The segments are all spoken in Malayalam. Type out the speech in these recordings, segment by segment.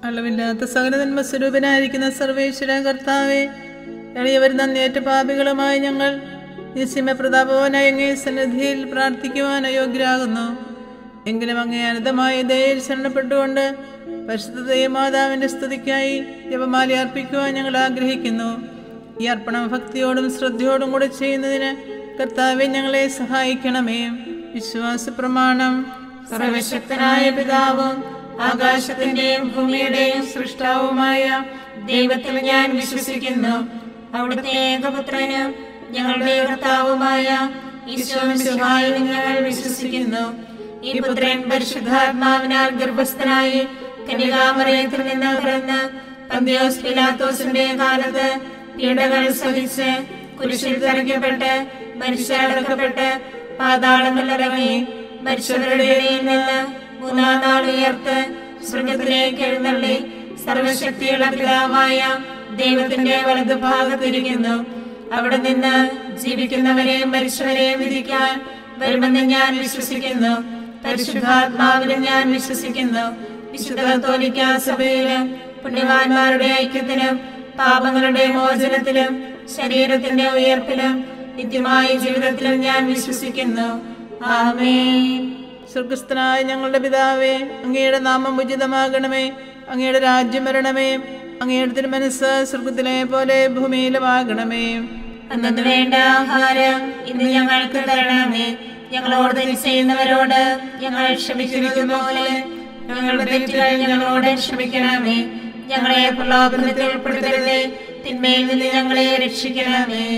അളവില്ലാത്ത സകലനന്മ സ്വരൂപനായിരിക്കുന്ന സർവേശ്വര കർത്താവെ എളിയവർ നന്ദിയേറ്റ പാപികളുമായി ഞങ്ങൾ നിസ്യമ പ്രതാപവാനായ അങ്ങേ സന്നിധിയിൽ പ്രാർത്ഥിക്കുവാൻ അയോഗ്യരാകുന്നു എങ്കിലും അങ്ങേ അനന്തമായ ദയയിൽ ശരണപ്പെട്ടുകൊണ്ട് പരിശുദ്ധ ദൈവമാതാവിന്റെ സ്തുതിക്കായി ജപമാല അർപ്പിക്കുവാൻ ഞങ്ങൾ ആഗ്രഹിക്കുന്നു ഈ അർപ്പണം ഭക്തിയോടും ശ്രദ്ധയോടും കൂടെ ചെയ്യുന്നതിന് കർത്താവെ ഞങ്ങളെ സഹായിക്കണമേ വിശ്വാസ പ്രമാണം സർവശക്തനായ പിതാവും ആകാശത്തിന്റെയും ഭൂമിയുടെയും സൃഷ്ടാവുമായ ദൈവത്തിൽ ഞാൻ വിശ്വസിക്കുന്നു അവിടുത്തെ ഏകപുത്രനും ഞങ്ങളുടെ കർത്താവുമായ ഈശോമിശിഹായിൽ ഞങ്ങൾ വിശ്വസിക്കുന്നു ഈ പുത്രൻ പരിശുദ്ധാത്മാവിനാൽ ഗർഭസ്ഥനായി കന്യകാമറയത്തിൽ നിന്ന് പിറന്ന് പന്തിയോസ് പിലാത്തോസിന്റെ കാലത്ത് പീഡകൾ സഹിച്ച് കുരിശിൽ തറയ്ക്കപ്പെട്ട് മരിച്ചടക്കപ്പെട്ട് പാതാളങ്ങളിലിറങ്ങി മരിച്ചവരുടെ ഇടയിൽ നിന്ന് മൂന്നാം നാൾ ഉയർത്ത് സ്വർഗത്തിലേക്ക് എഴുന്നള്ളി സർവശക്തിയുള്ള പിതാവായ ദൈവത്തിന്റെ വലതുഭാഗത്തിരിക്കുന്നു അവിടെ നിന്ന് ജീവിക്കുന്നവരെയും മരിച്ചവരെയും വിധിക്കാൻ വരുമെന്ന് ഞാൻ വിശ്വസിക്കുന്നു പരിശുദ്ധാത്മാവിലും ഞാൻ വിശ്വസിക്കുന്നു വിശുദ്ധ കത്തോലിക്കാ സഭയിലും പുണ്യവാന്മാരുടെ ഐക്യത്തിലും പാപങ്ങളുടെ മോചനത്തിലും ശരീരത്തിന്റെ ഉയർപ്പിലും നിത്യമായ ജീവിതത്തിലും ഞാൻ വിശ്വസിക്കുന്നു ആമേൻ സ്വർഗസ്ഥനായ ഞങ്ങളുടെ പിതാവേ അങ്ങയുടെ നാമം ഉചിതമാകണമേ അങ്ങയുടെ രാജ്യം വരണമേ അങ്ങയുടെ തിരുമനസ് സ്വർഗത്തിലെ പോലെ ഭൂമിയിലുമാകണമേ അന്നു വേണ്ട ആഹാരം ഇന്ന് ഞങ്ങൾക്ക് തരണമേ ഞങ്ങളോട് തെറ്റ് ചെയ്യുന്നവരോട് ഞങ്ങൾ ക്ഷമിച്ചിരിക്കുന്ന പോലെ ഞങ്ങളുടെ തെറ്റുകൾ ഞങ്ങളോട് ക്ഷമിക്കണമേ ഞങ്ങളെ പ്രലോഭനത്തിൽ ഉൾപ്പെടുത്തരുതേ തിന്മയിൽ നിന്ന് ഞങ്ങളെ രക്ഷിക്കണമേ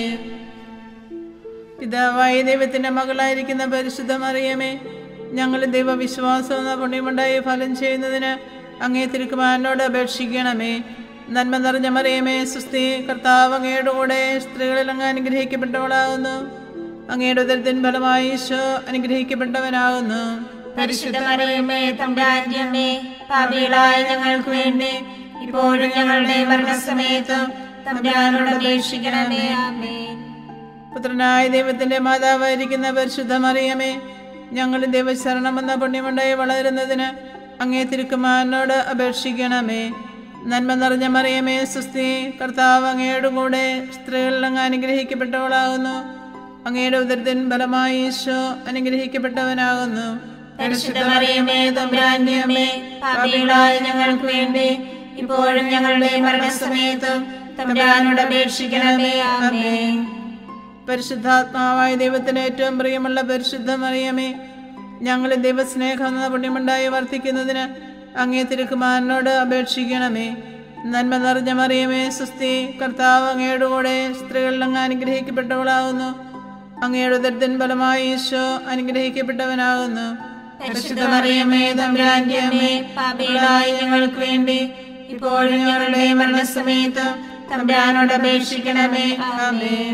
പിതാവായ ദൈവത്തിന്റെ മകളായിരിക്കുന്ന പരിശുദ്ധ മറിയമേ ഞങ്ങൾ ദൈവവിശ്വാസം എന്ന പുണ്യമുണ്ടായി ഫലം ചെയ്യുന്നതിന് അങ്ങേ തിരുക്കുമാരനോട് അപേക്ഷിക്കണമേ നന്മ നിറഞ്ഞ മറിയമേ സുസ്ഥി കർത്താവ് അങ്ങയുടെ കൂടെ സ്ത്രീകളിൽ അങ്ങ് അനുഗ്രഹിക്കപ്പെട്ടവളാകുന്നു അങ്ങയുടെ ഉദരത്തിൻ ഫലമായി ഈശോ അനുഗ്രഹിക്കപ്പെട്ടവനാകുന്നു പരിശുദ്ധ മറിയമ്മേ തമ്പ്രാന്റെ അമ്മേ പാപികളായ ഞങ്ങൾക്ക് വേണ്ടി ഇപ്പോഴും ഞങ്ങളുടെ മരണസമയത്തും തമ്പ്രാനോട് അപേക്ഷിക്കണമേ ആമേൻ പുത്രനായ ദൈവത്തിന്റെ മാതാവായിരിക്കുന്ന പരിശുദ്ധ മറിയമേ ഞങ്ങൾ ദൈവശരണമെന്ന പുണ്യമുണ്ടായി വളരുന്നതിന് അങ്ങേ തിരുക്കുമാരനോട് അപേക്ഷിക്കണമേ നന്മ നിറഞ്ഞ മറിയമേ സുസ്ഥി കർത്താവ് അങ്ങയുടെ കൂടെ സ്ത്രീകളിൽ അങ്ങ് അനുഗ്രഹിക്കപ്പെട്ടവളാകുന്നു അങ്ങയുടെ ഉദരത്തിൻ ഫലമായി ഈശോ അനുഗ്രഹിക്കപ്പെട്ടവനാകുന്നു പരിശുദ്ധ മറിയമേ തമ്പ്രാന്റെ അമ്മേ പാപികളായ ഞങ്ങൾക്ക് വേണ്ടി ഇപ്പോഴും ഞങ്ങളുടെ മരണസമയത്തും തമ്പ്രാനോട് അപേക്ഷിക്കണമേ ആമേൻ പരിശുദ്ധാത്മാവായ ദൈവത്തിന് ഏറ്റവും പ്രിയമുള്ള പരിശുദ്ധ മറിയമേ ഞങ്ങൾ ദൈവസ്നേഹം എന്ന പുണ്യമുണ്ടായി വർദ്ധിക്കുന്നതിന് അങ്ങേ തിരുക്കുമാരനോട് അപേക്ഷിക്കണമേ നന്മ നിറഞ്ഞ മറിയമേ സുസ്ഥി കർത്താവ് അങ്ങയുടെ കൂടെ സ്ത്രീകളിൽ അങ്ങ് അനുഗ്രഹിക്കപ്പെട്ടവളാകുന്നു അങ്ങയുടെ ഉദരത്തിൻ ഫലമായി ഈശോ അനുഗ്രഹിക്കപ്പെട്ടവനാകുന്നു പരിശുദ്ധ മറിയമേ തമ്പ്രാന്റെ അമ്മേ പാപികളായ ഞങ്ങൾക്ക് വേണ്ടി ഇപ്പോഴും ഞങ്ങളുടെ മരണസമയത്തും തമ്പ്രാനോട് അപേക്ഷിക്കണമേ ആമേൻ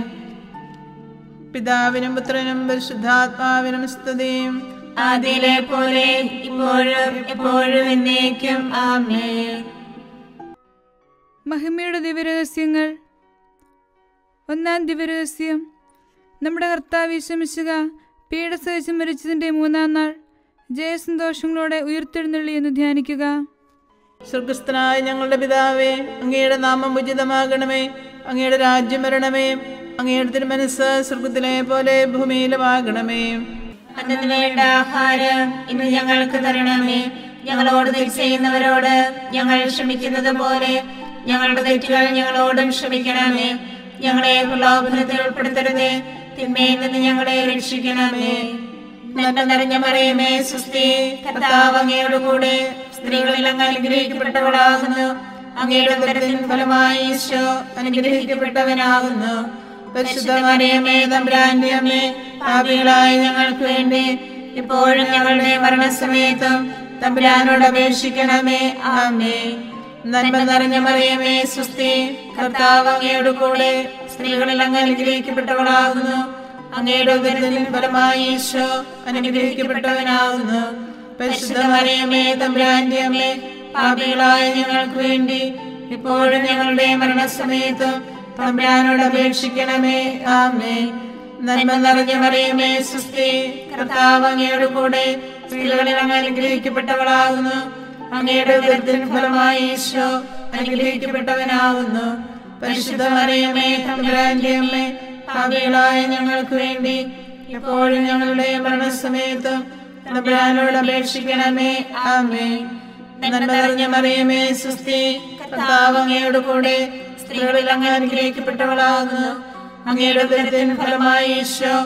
പിതാവിനും പുത്രനും പരിശുദ്ധാത്മാവിനും സ്തുതിയും ആദിയിലെ പോലെ ഇപ്പോഴും എപ്പോഴും എന്നേക്കും ആമേൻ മഹിമയുടെ ദിവ്യരഹസ്യങ്ങൾ ഒന്നാം ദിവ്യരഹസ്യം നമ്മുടെ കർത്താവ് വിശമിശുക പീഡസഹിച്ച് മരിച്ചതിൻ്റെ മൂന്നാം നാൾ ജയസന്തോഷങ്ങളോടെ ഉയർത്തെഴുന്നള്ളി എന്ന് ധ്യാനിക്കുക സ്വർഗസ്ഥനായ ഞങ്ങളുടെ പിതാവേ അങ്ങയുടെ നാമം ഉചിതമാകണമേ അങ്ങയുടെ രാജ്യം വരണമേ അങ്ങയുടെ തിരുമനസ് സ്വർഗത്തിലെ പോലെ ഭൂമിയിലുമാകണമേ അന്നു വേണ്ട ആഹാരം ഇന്ന് ഞങ്ങൾക്ക് തരണമേ ഞങ്ങളോട് തെറ്റ് ചെയ്യുന്നവരോട് ഞങ്ങൾ ക്ഷമിക്കുന്നത് പോലെ ഞങ്ങളുടെ തെറ്റുകൾ ഞങ്ങളോടും ക്ഷമിക്കണമേ ഞങ്ങളെ പ്രലോഭനത്തിൽ ഉൾപ്പെടുത്തരുതേ തിന്മയിൽ നിന്ന് ഞങ്ങളെ രക്ഷിക്കണമേ നന്മ നിറഞ്ഞ മറിയമേ സുസ്ഥി കർത്താവ് അങ്ങയുടെ കൂടെ സ്ത്രീകളിൽ അങ്ങ് അനുഗ്രഹിക്കപ്പെട്ടവളാകുന്നു അങ്ങയുടെ ഉദരത്തിൻ ഫലമായി ഈശോ അനുഗ്രഹിക്കപ്പെട്ടവനാകുന്നു പരിശുദ്ധ മറിയമേ തമ്പുരാന്റെ അമ്മേ പാപികളായ ഞങ്ങൾക്ക് വേണ്ടി ഇപ്പോഴും ഞങ്ങളുടെ മരണസമയത്തും തമ്പുരാനോട് അപേക്ഷിക്കണമേ ആമേ നന്മ നിറഞ്ഞ മറിയമേ സുസ്ഥി കർത്താവ് അങ്ങയുടെ കൂടെ സ്ത്രീകളിൽ അങ്ങ് അനുഗ്രഹിക്കപ്പെട്ടവളാകുന്നു അങ്ങയുടെ ഉദരത്തിൻ ഫലമായി ഈശോ അനുഗ്രഹിക്കപ്പെട്ടവനാകുന്നു പരിശുദ്ധ മറിയമേ തമ്പുരാന്റെ അമ്മേ പാപികളായ ഞങ്ങൾക്ക് വേണ്ടി ഇപ്പോഴും ഞങ്ങളുടെ മരണസമയത്തും തമ്പുരാനോട് അപേക്ഷിക്കണമേ ആമേ നന്മ നിറഞ്ഞ മറിയമേ സുസ്ഥി കർത്താവ് അങ്ങയുടെ കൂടെ സ്ത്രീകളിൽ അങ്ങ് അനുഗ്രഹിക്കപ്പെട്ടവളാകുന്നു അങ്ങയുടെ ഉദരത്തിൻ ഫലമായി ഈശോ അനുഗ്രഹിക്കപ്പെട്ടവനാകുന്നു പരിശുദ്ധ മറിയമേ തമ്പുരാന്റെ അമ്മേ ഭാവികളായ ഞങ്ങൾക്ക് വേണ്ടി എപ്പോഴും ഞങ്ങളുടെ മരണസമയത്തും തമ്പുരാനോട് അപേക്ഷിക്കണമേ ആമേ നന്മ നിറഞ്ഞ മറിയമേ സുസ്ഥി കർത്താവ് അങ്ങയോട് കൂടെ സ്ത്രീകളിൽ അങ്ങ് അനുഗ്രഹിക്കപ്പെട്ടവളാകുന്നു അങ്ങയുടെ ഉദരത്തിൻ ഫലമായി ഈശോ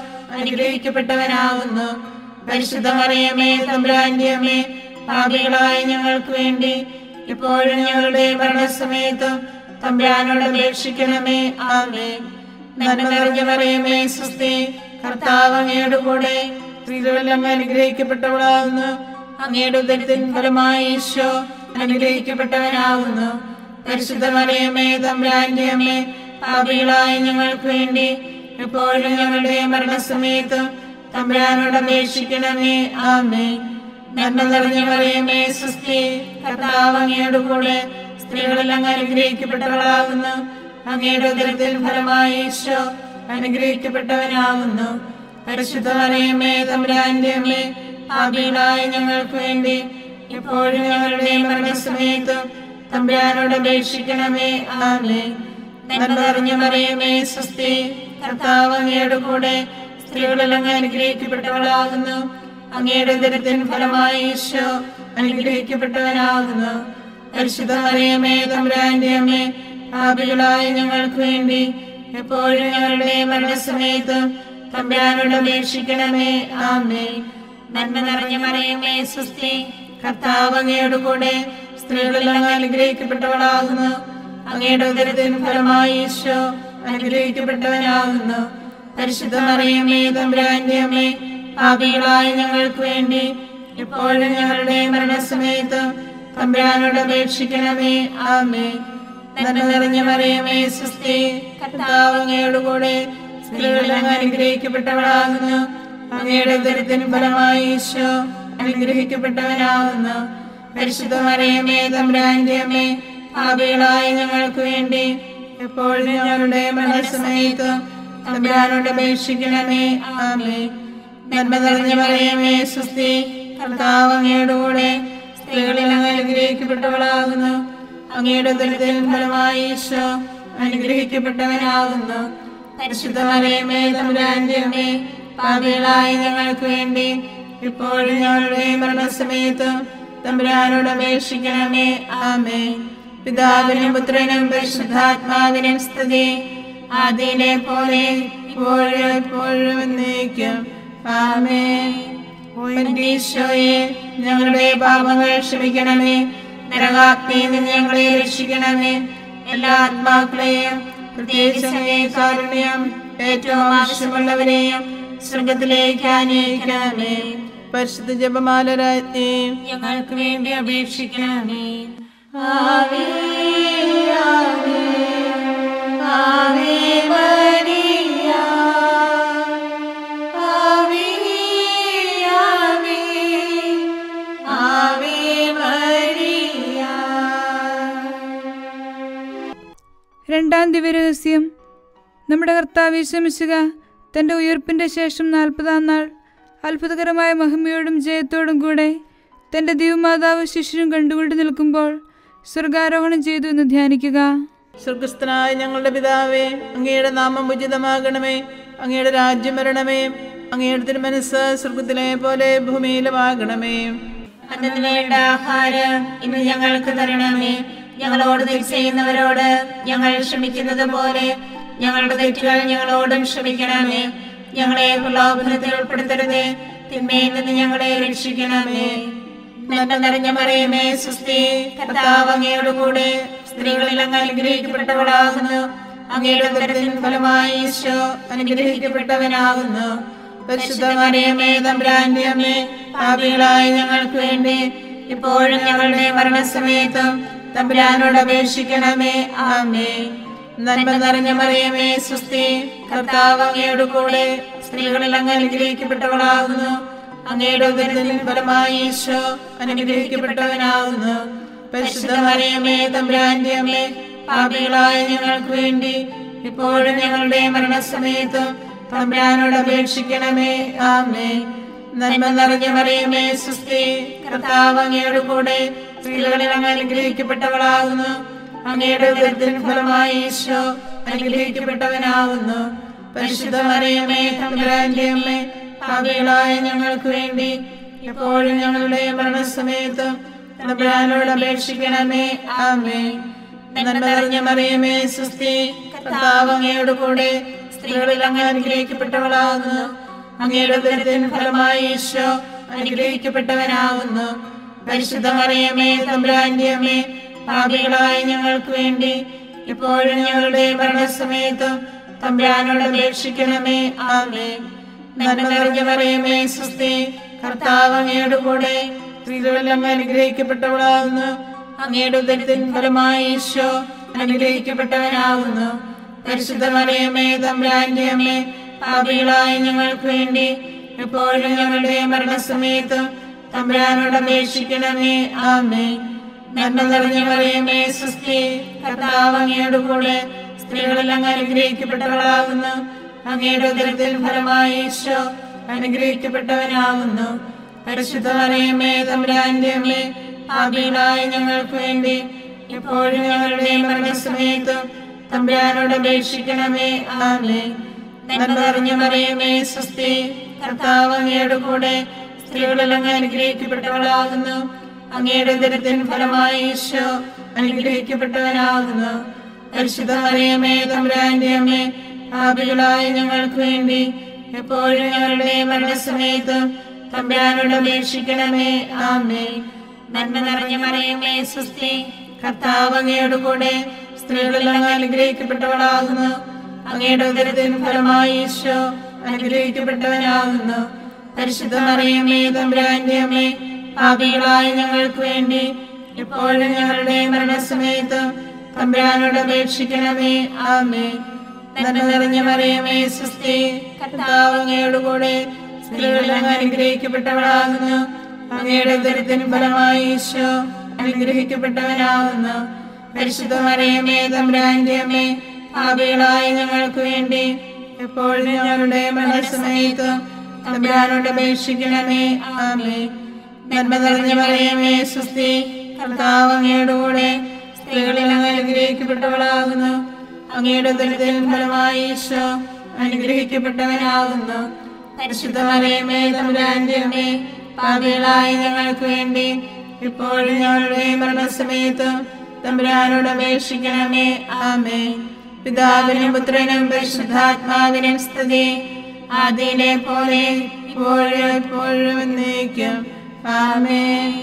അനുഗ്രഹിക്കപ്പെട്ടവനാകുന്നു പരിശുദ്ധ മറിയമേ തമ്പുരാന്റെ അമ്മേ പാപികളായ ഞങ്ങൾക്ക് വേണ്ടി ഇപ്പോഴും ഞങ്ങളുടെ മരണസമയത്തും തമ്പുരാനോട് അപേക്ഷിക്കണമേ ആമേ നന്മ നിറഞ്ഞ മറിയമേ സുസ്ഥി കർത്താവ് അങ്ങയുടെ കൂടെ സ്ത്രീകളിൽ അങ്ങ് അനുഗ്രഹിക്കപ്പെട്ടവളാകുന്നു അങ്ങയുടെ ഉദരത്തിൻ ഫലമായി ഈശോ അനുഗ്രഹിക്കപ്പെട്ടവനാകുന്നു പരിശുദ്ധ മറിയമേ തമ്പുരാന്റെ അമ്മേ പാപികളായ ഞങ്ങൾക്ക് വേണ്ടി എപ്പോഴും ഞങ്ങളുടെ മരണസമയത്തും തമ്പുരാനോട് അപേക്ഷിക്കണമേ ആമേ നന്മ നിറഞ്ഞ മറിയമേ സുസ്ഥി കർത്താവ് അങ്ങയുടെ കൂടെ സ്ത്രീകളിൽ അങ്ങ് അനുഗ്രഹിക്കപ്പെട്ടവളാകുന്നു അങ്ങയുടെ ഉദരത്തിൽ ഫലമായി ഈശോ അനുഗ്രഹിക്കപ്പെട്ടവനാകുന്നു പരിശുദ്ധ മറിയമേ തമ്പുരാന്റെ അമ്മേ പാപികളായ ഞങ്ങൾക്ക് വേണ്ടി എപ്പോഴും ഞങ്ങളുടെ മരണസമയത്തും തമ്പുരാനോട് അപേക്ഷിക്കണമേ ആമേ നന്മ നിറഞ്ഞ മറിയമേ സുസ്ഥി കർത്താവ് അങ്ങയുടെ കൂടെ സ്ത്രീകളിൽ അങ്ങ് അനുഗ്രഹിക്കപ്പെട്ടവളാകുന്നു അങ്ങയുടെ ഉദരത്തിൻ ഫലമായി ഈശോ അനുഗ്രഹിക്കപ്പെട്ടവനാകുന്നു പരിശുദ്ധ മറിയമേ തമ്പുരാന്റെ അമ്മേ പാപികളായ ഞങ്ങൾക്ക് വേണ്ടി എപ്പോഴും ഞങ്ങളുടെ മരണസമയത്ത് തമ്പുരാനോട് അപേക്ഷിക്കണമേ ആമേ നന്മ നിറഞ്ഞ മറിയമേ സുസ്ഥി കർത്താവ് അങ്ങയുടെ കൂടെ സ്ത്രീകളിൽ അങ്ങ് അനുഗ്രഹിക്കപ്പെട്ടവളാകുന്നു അങ്ങയുടെ ഉദരത്തിൻ ഫലമായി ഈശോ അനുഗ്രഹിക്കപ്പെട്ടവനാകുന്നു പരിശുദ്ധ മറിയമേ തമ്പുരാന്റെ അമ്മേ പാപികളായ ഞങ്ങൾക്ക് വേണ്ടി എപ്പോഴും ഞങ്ങളുടെ മരണസമയത്ത് തമ്പുരാനോട് അപേക്ഷിക്കണമേ ആമേ നന്മ നിറഞ്ഞ മറിയമേ സുസ്ഥി കർത്താവ് അങ്ങയുടെ കൂടെ സ്ത്രീകളിൽ അങ്ങ് അനുഗ്രഹിക്കപ്പെട്ടവളാകുന്നു അങ്ങയുടെ ഉദരത്തിന് ഫലമായി ഈശോ അനുഗ്രഹിക്കപ്പെട്ടവനാകുന്നു പരിശുദ്ധ മറിയമേ തമ്പുരാന്റെ അമ്മേ പാപികളായ ഞങ്ങൾക്ക് വേണ്ടി എപ്പോഴും ഞങ്ങളുടെ മരണസമയത്ത് തമ്പുരാനോട് അപേക്ഷിക്കണമേ ആമേ നന്മ നിറഞ്ഞ മറിയമേ സുസ്ഥി കർത്താവ് അങ്ങയുടെ കൂടെ സ്ത്രീകളിൽ അങ്ങ് അനുഗ്രഹിക്കപ്പെട്ടവളാകുന്നു അങ്ങയുടെ ഉദരത്തിൽ ഫലമായി ഈശോ അനുഗ്രഹിക്കപ്പെട്ടവനാകുന്നു പരിശുദ്ധ മറിയമേ തമ്പുരാന്റെ അമ്മേ പാപികളായ ഞങ്ങൾക്ക് വേണ്ടി ഇപ്പോഴും ഞങ്ങളുടെ മരണസമയത്ത് തമ്പുരാനോട് അപേക്ഷിക്കണമേ ആമേ പിതാവിനും പുത്രനും പരിശുദ്ധാത്മാവിനും സ്തുതി ആദ്യയിലെ പോലെ ഇപ്പോഴും എപ്പോഴും എന്നേക്കും ആമേ ഓ എന്റെ ഈശോയെ ഞങ്ങളുടെ പാപങ്ങൾ ക്ഷമിക്കണമേ നരകാഗ്നിയിൽ നിന്ന് ഞങ്ങളെ രക്ഷിക്കണമേ എല്ലാ ആത്മാക്കളെയും പ്രത്യേകിച്ച് അങ്ങേ കാരുണ്യം ഏറ്റവും ആവശ്യമുള്ളവരെയും സ്വർഗത്തിലേക്ക് അനയിക്കണമേ പരിശുദ്ധ ജപമാല രാജ്ഞി ഞങ്ങൾക്ക് വേണ്ടി അപേക്ഷിക്കണമേ ആവേ ആവേ ആവേ മരിയ ആവേ ആവേ ആവേ മരിയ രണ്ടാം ദിവ്യരഹസ്യം നമ്മുടെ കർത്താവ് ഈശമിശുക തൻ്റെ ഉയർപ്പിൻ്റെ ശേഷം നാൽപ്പതാം നാൾ അത്ഭുതകരമായ മഹിമയോടും ജയത്തോടും കൂടെ തൻ്റെ ദിവമാതാവ് ശിശുവും കണ്ടുകൊണ്ട് നിൽക്കുമ്പോൾ സ്വർഗാരോഹണം ചെയ്തു എന്ന് ധ്യാനിക്കുക സ്വർഗസ്ഥനായ ഞങ്ങളുടെ പിതാവേ അങ്ങയുടെ നാമം ഉചിതമാകണമേ അങ്ങയുടെ രാജ്യം വരണമേ അങ്ങയുടെ തിരുമനസ് സ്വർഗത്തിലെ പോലെ ഭൂമിയിലുമാകണമേ അന്നു വേണ്ട ആഹാരം ഇന്ന് ഞങ്ങൾക്ക് തരണമേ ഞങ്ങളോട് തെറ്റ് ചെയ്യുന്നവരോട് ഞങ്ങൾ ക്ഷമിക്കുന്നത് പോലെ ഞങ്ങളുടെ തെറ്റുകൾ ഞങ്ങളോടും ക്ഷമിക്കണമേ ഞങ്ങളെ പ്രലോഭനത്തിൽ ഉൾപ്പെടുത്തരുതേ തിന്മയിൽ നിന്ന് ഞങ്ങളെ രക്ഷിക്കണമേ നന്മ നിറഞ്ഞ മറിയമേ സുസ്ഥി കർത്താവ് അങ്ങയുടെ കൂടെ സ്ത്രീകളിൽ അങ്ങ് അനുഗ്രഹിക്കപ്പെട്ടവളാകുന്നു അങ്ങയുടെ ഉദരത്തിൻ ഫലമായി ഈശോ അനുഗ്രഹിക്കപ്പെട്ടവനാകുന്നു പരിശുദ്ധ മറിയമേ തമ്പുരാന്റെ അമ്മേ പാപികളായ ഞങ്ങൾക്ക് വേണ്ടി ഇപ്പോഴും ഞങ്ങളുടെ മരണസമയത്തും തമ്പുരാനോട് അപേക്ഷിക്കണമേ ആമേ നന്മ നിറഞ്ഞ മറിയമേ സുസ്ഥി കർത്താവ് അങ്ങയുടെ കൂടെ സ്ത്രീകളിൽ അങ്ങ് അനുഗ്രഹിക്കപ്പെട്ടവളാകുന്നു അങ്ങയുടെ ഉദരത്തിൻ ഫലമായി ഈശോ അനുഗ്രഹിക്കപ്പെട്ടവനാകുന്നു പരിശുദ്ധ മറിയമേ തമ്പുരാന്റെ അമ്മേ പാപികളായ ഞങ്ങൾക്ക് വേണ്ടി ഇപ്പോഴും ഞങ്ങളുടെ മരണസമയത്തും തമ്പുരാനോട് അപേക്ഷിക്കണമേ ആമേ നന്മ നിറഞ്ഞ മറിയമേ സുസ്ഥി കർത്താവ് അങ്ങയുടെ കൂടെ സ്ത്രീകളിൽ അങ്ങ് അനുഗ്രഹിക്കപ്പെട്ടവളാകുന്നു അങ്ങയുടെ ഉദരത്തിൻ ഫലമായി ഈശോ അനുഗ്രഹിക്കപ്പെട്ടവനാകുന്നു പരിശുദ്ധ മറിയമേ തമ്പുരാന്റെ അമ്മേ ഭാവികളായ ഞങ്ങൾക്ക് വേണ്ടി എപ്പോഴും ഞങ്ങളുടെ മരണസമയത്തും തമ്പുരാനോട് അപേക്ഷിക്കണമേ ആമേ നന്മ നിറഞ്ഞ മറിയമേ സുസ്ഥി കർത്താവ് അങ്ങയോട് കൂടെ സ്ത്രീകളിൽ അങ്ങ് അനുഗ്രഹിക്കപ്പെട്ടവളാകുന്നു അങ്ങയുടെ ഉദരത്തിൻ ഫലമായി ഈശോ അനുഗ്രഹിക്കപ്പെട്ടവനാകുന്നു പരിശുദ്ധ മറിയമേ തമ്പുരാന്റെ അമ്മേ പാപികളായ ഞങ്ങൾക്ക് വേണ്ടി ഇപ്പോഴും ഞങ്ങളുടെ മരണസമയത്തും തമ്പുരാനോട് അപേക്ഷിക്കണമേ ആമേ നന്മ നിറഞ്ഞ മറിയമേ സുസ്ഥി കർത്താവ് അങ്ങയുടെ കൂടെ സ്ത്രീകളിൽ അങ്ങ് അനുഗ്രഹിക്കപ്പെട്ടവളാകുന്നു അങ്ങയുടെ ഉദരത്തിൻ ഫലമായി ഈശോ അനുഗ്രഹിക്കപ്പെട്ടവനാകുന്നു പരിശുദ്ധ മറിയമേ തമ്പുരാന്റെ അമ്മേ പാപികളായ ഞങ്ങൾക്ക് വേണ്ടി എപ്പോഴും ഞങ്ങളുടെ മരണസമയത്തും തമ്പുരാനോട് അപേക്ഷിക്കണമേ ആമേ നന്മ നിറഞ്ഞ മറിയമേ സുസ്ഥി കർത്താവ് അങ്ങയുടെ കൂടെ സ്ത്രീകളിൽ അങ്ങ് അനുഗ്രഹിക്കപ്പെട്ടവളാകുന്നു അങ്ങയുടെ ഉദരത്തിൽ ഫലമായി ഈശോ അനുഗ്രഹിക്കപ്പെട്ടവനാകുന്നു പരിശുദ്ധ മറിയമേ തമ്പുരാന്റെ അമ്മേ പാപികളായ ഞങ്ങൾക്ക് വേണ്ടി എപ്പോഴും ഞങ്ങളുടെ മരണസമയത്തും തമ്പുരാനോട് അപേക്ഷിക്കണമേ ആമേ നന്മ നിറഞ്ഞ മറിയമേ സുസ്ഥി കർത്താവ് അങ്ങയുടെ കൂടെ സ്ത്രീകളിൽ അങ്ങ് അനുഗ്രഹിക്കപ്പെട്ടവളാകുന്നു അങ്ങയുടെ ഉദരത്തിൻ ഫലമായി ഈശോ അനുഗ്രഹിക്കപ്പെട്ടവനാകുന്നു പരിശുദ്ധ മറിയമേ തമ്പുരാന്റെ അമ്മേ പാപികളായ ഞങ്ങൾക്ക് വേണ്ടി എപ്പോഴും ഞങ്ങളുടെ മരണസമയത്ത് തമ്പുരാനോട് അപേക്ഷിക്കണമേ ആമേ നന്മ നിറഞ്ഞ മറിയമേ സുസ്ഥി കർത്താവ് അങ്ങയുടെ കൂടെ സ്ത്രീകളിൽ അങ്ങ് അനുഗ്രഹിക്കപ്പെട്ടവളാകുന്നു അങ്ങയുടെ ഉദരത്തിൻ ഫലമായി ഈശോ അനുഗ്രഹിക്കപ്പെട്ടവനാകുന്നു പരിശുദ്ധ മറിയമേ തമ്പുരാന്റെ അമ്മേ പാപികളായ ഞങ്ങൾക്ക് വേണ്ടി എപ്പോഴും ഞങ്ങളുടെ മരണസമയത്ത് തമ്പുരാനോട് അപേക്ഷിക്കണമേ ആമേ നന്മ നിറഞ്ഞ മറിയമേ സുസ്ഥി കർത്താവ് അങ്ങയുടെ കൂടെ സ്ത്രീകളിൽ അങ്ങ് അനുഗ്രഹിക്കപ്പെട്ടവളാകുന്നു അങ്ങയുടെ ഉദരത്തിന് ഫലമായി ഈശോ അനുഗ്രഹിക്കപ്പെട്ടവനാകുന്നു പരിശുദ്ധ മറിയമേ തമ്പുരാന്റെ അമ്മേ പാപികളായ ഞങ്ങൾക്ക് വേണ്ടി എപ്പോഴും ഞങ്ങളുടെ മരണസമയത്ത് തമ്പുരാനോട് അപേക്ഷിക്കണമേ ആമേ നന്മ നിറഞ്ഞ മറിയമേ സുസ്ഥി കർത്താവ് അങ്ങയുടെ കൂടെ സ്ത്രീകളിൽ അങ്ങ് അനുഗ്രഹിക്കപ്പെട്ടവളാകുന്നു അങ്ങയുടെ ഉദരത്തിൽ ഫലമായി ഈശോ അനുഗ്രഹിക്കപ്പെട്ടവനാകുന്നു പരിശുദ്ധ മറിയമേ തമ്പുരാന്റെ അമ്മേ പാപികളായ ഞങ്ങൾക്ക് വേണ്ടി ഇപ്പോഴും ഞങ്ങളുടെ മരണസമയത്ത് തമ്പുരാനോട് അപേക്ഷിക്കണമേ ആമേ പിതാവിനും പുത്രനും പരിശുദ്ധാത്മാവിനും സ്തുതി ആദിയിലെ പോലെ ഇപ്പോഴും എപ്പോഴും എന്നേക്കും ആമേ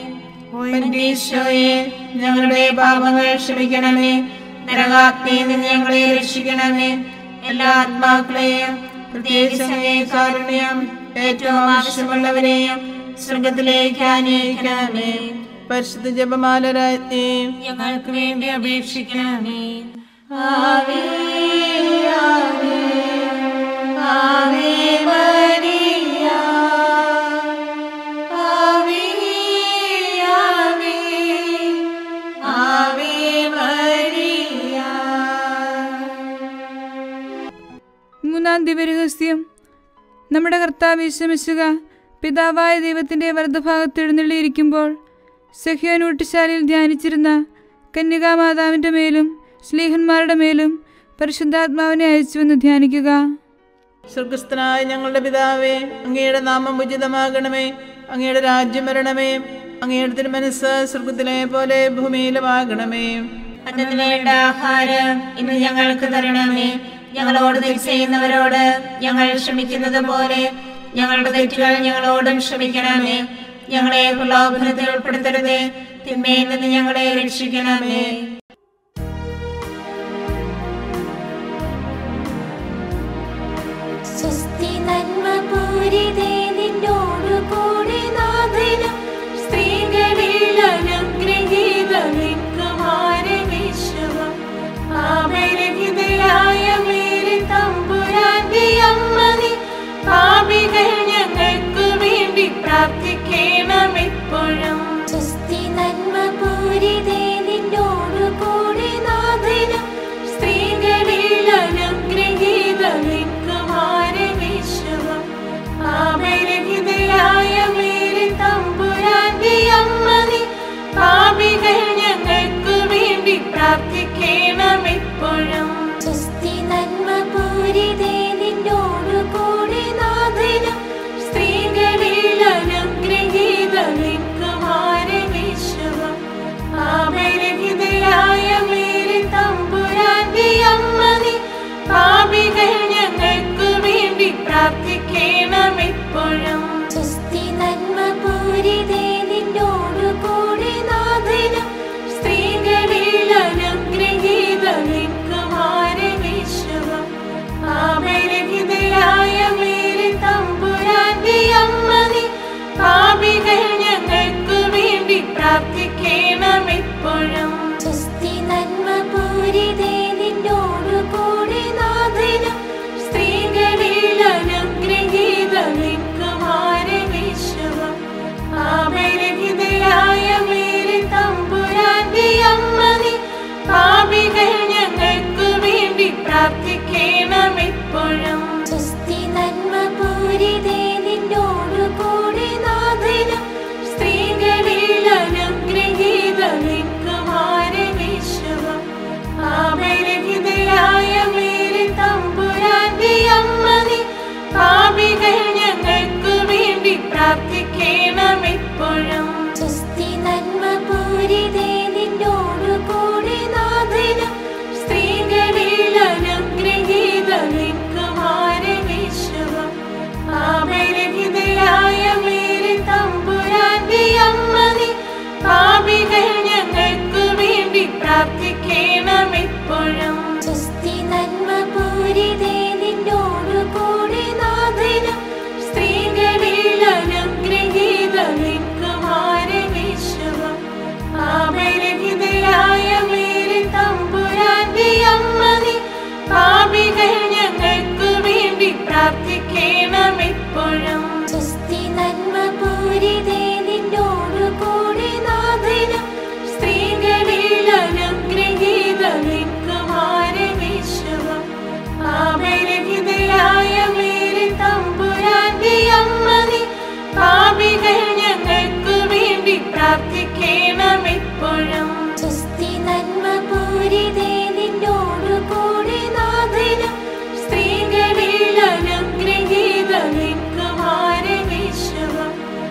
എന്റെ ഈശോയെ ഞങ്ങളുടെ പാപങ്ങൾ ക്ഷമിക്കണമേ നരകാഗ്നിയിൽ നിന്ന് ഞങ്ങളെ രക്ഷിക്കണമേ എല്ലാ ആത്മാക്കളെയും പ്രത്യേകിച്ച് അങ്ങേ കാരുണ്യം ഏറ്റവും ആവശ്യമുള്ളവരെയും സ്വർഗത്തിലേക്ക് അനയിക്കണമേ പരിശുദ്ധ ജപമാലരാജ്ഞി ഞങ്ങൾക്ക് വേണ്ടി അപേക്ഷിക്കണമേ ആവേ ആവേ ആവേ മരിയ ആവേ ആവേ ആവേ മരിയ മൂന്നാം ദിവ്യരഹസ്യം നമ്മുടെ കർത്താവ് വിശ്രമിച്ചുക പിതാവായ ദൈവത്തിൻ്റെ വലതുഭാഗത്ത് എഴുന്നള്ളിയിരിക്കുമ്പോൾ സഹ്യോൻ ഊട്ടുശാലയിൽ ധ്യാനിച്ചിരുന്ന കന്യകാമാതാവിൻ്റെ മേലും സ്ലീഹന്മാരുടെ മേലും പരിശുദ്ധാത്മാവിനെ അയച്ചുവെന്ന് ധ്യാനിക്കുക സ്വർഗസ്ഥനായ ഞങ്ങളുടെ പിതാവേ അങ്ങയുടെ നാമം ഉചിതമാകണമേ അങ്ങയുടെ രാജ്യം വരണമേ അങ്ങയുടെ തിരുമനസ് സ്വർഗത്തിലെ പോലെ ഭൂമിയിലുമാകണമേ അന്നു വേണ്ട ആഹാരം ഇന്ന് ഞങ്ങൾക്ക് തരണമേ ഞങ്ങളോട് തെറ്റ് ചെയ്യുന്നവരോട് ഞങ്ങൾ ക്ഷമിക്കുന്നത് പോലെ ഞങ്ങളുടെ തെറ്റുകൾ ഞങ്ങളോടും ക്ഷമിക്കണമേ ഞങ്ങളെ പ്രലോഭനത്തിൽ ഉൾപ്പെടുത്തരുതേ തിന്മയിൽ നിന്ന് ഞങ്ങളെ രക്ഷിക്കണമേ സ്വസ്തി നന്മ പൂരിതേ നിന്നോടു കൂടി നാഥനും സ്ത്രീകളിൽ അനുഗ്രഹീതമിക്കുമാരെ വിശ്വം പാപരഹിതയായ മേരി തമ്പുരാന്റെ അമ്മ നീ പാപികൾ ഞങ്ങൾക്ക് വേണ്ടി പ്രാർത്ഥിക്കണം എപ്പോഴും സ്വസ്തി നന്മ പൂരിതേ നിന്നോടു പാപികൾ ഞങ്ങൾക്ക് വേണ്ടി പ്രാർത്ഥിക്കണം എപ്പോഴും സ്വസ്തി നന്മ പൂരിതേ നിന്നോടു കൂടി നാഥനും സ്ത്രീകളിൽ അനുഗ്രഹീത നിൽക്കുമാരെ വിശ്വം പാപരഹിതയായ മേരി തമ്പുരാന്റെ അമ്മ നീ പാപികൾ ഞങ്ങൾക്ക് വേണ്ടി പ്രാർത്ഥിക്കണം എപ്പോഴും സ്വസ്തി നന്മ പൂരിതേ നിന്നോടു കൂടി നാഥനും സ്ത്രീകളിൽ അനുഗ്രഹീത നിൽക്കുമാരെ വിശ്വം പാപരഹിതയായ മേരി തമ്പുരാന്റെ അമ്മ നീ പാപികൾ ഞങ്ങൾക്ക് വേണ്ടി പ്രാർത്ഥിക്കണം എപ്പോഴും സ്വസ്തി നന്മ പൂരിതേ നിന്നോടു കൂടി നാഥനും സ്ത്രീകളിൽ അനുഗ്രഹീത നിൽക്കുമാരെ വിശ്വം പാപരഹിതയായ മേരി തമ്പുരാന്റെ അമ്മ നീ പാപികൾ ഞങ്ങൾക്ക് വേണ്ടി പ്രാർത്ഥിക്കണം എപ്പോഴും സ്വസ്തി നന്മ പൂരിതേ നിന്നോടു കൂടി നാഥനും സ്ത്രീകളിൽ അനുഗ്രഹീത നിൽക്കുമാരെ വിശ്വം പാപരഹിതയായ മേരി തമ്പുരാന്റെ അമ്മ നീ പാപികൾ ഞങ്ങൾക്ക് വേണ്ടി പ്രാർത്ഥിക്കണം എപ്പോഴും സ്വസ്തി നന്മ പൂരിതേ നിന്നോടു കൂടി നാഥനും സ്ത്രീകളിൽ അനുഗ്രഹീത നിൽക്കുമാരെ വിശ്വം പാപരഹിതയായ മേരി തമ്പുരാന്റെ അമ്മ നീ പാപികൾ ഞങ്ങൾക്ക് വേണ്ടി പ്രാർത്ഥിക്കണം എപ്പോഴും സ്വസ്തി നന്മ പൂരിതേ നിന്നോടു കൂടി നാഥനും സ്ത്രീകളിൽ അനുഗ്രഹീത നിൽക്കുമാരെ വിശ്വം പാപരഹിതയായ മേരി തമ്പുരാന്റെ അമ്മ നീ പാപികൾ ഞങ്ങൾക്ക് വേണ്ടി പ്രാർത്ഥിക്കണം എപ്പോഴും സ്വസ്തി നന്മ പൂരിതേ നിന്നോടു കൂടി നാഥനും സ്ത്രീകളിൽ അനുഗ്രഹീത നിൽക്കുമാരെ വിശ്വം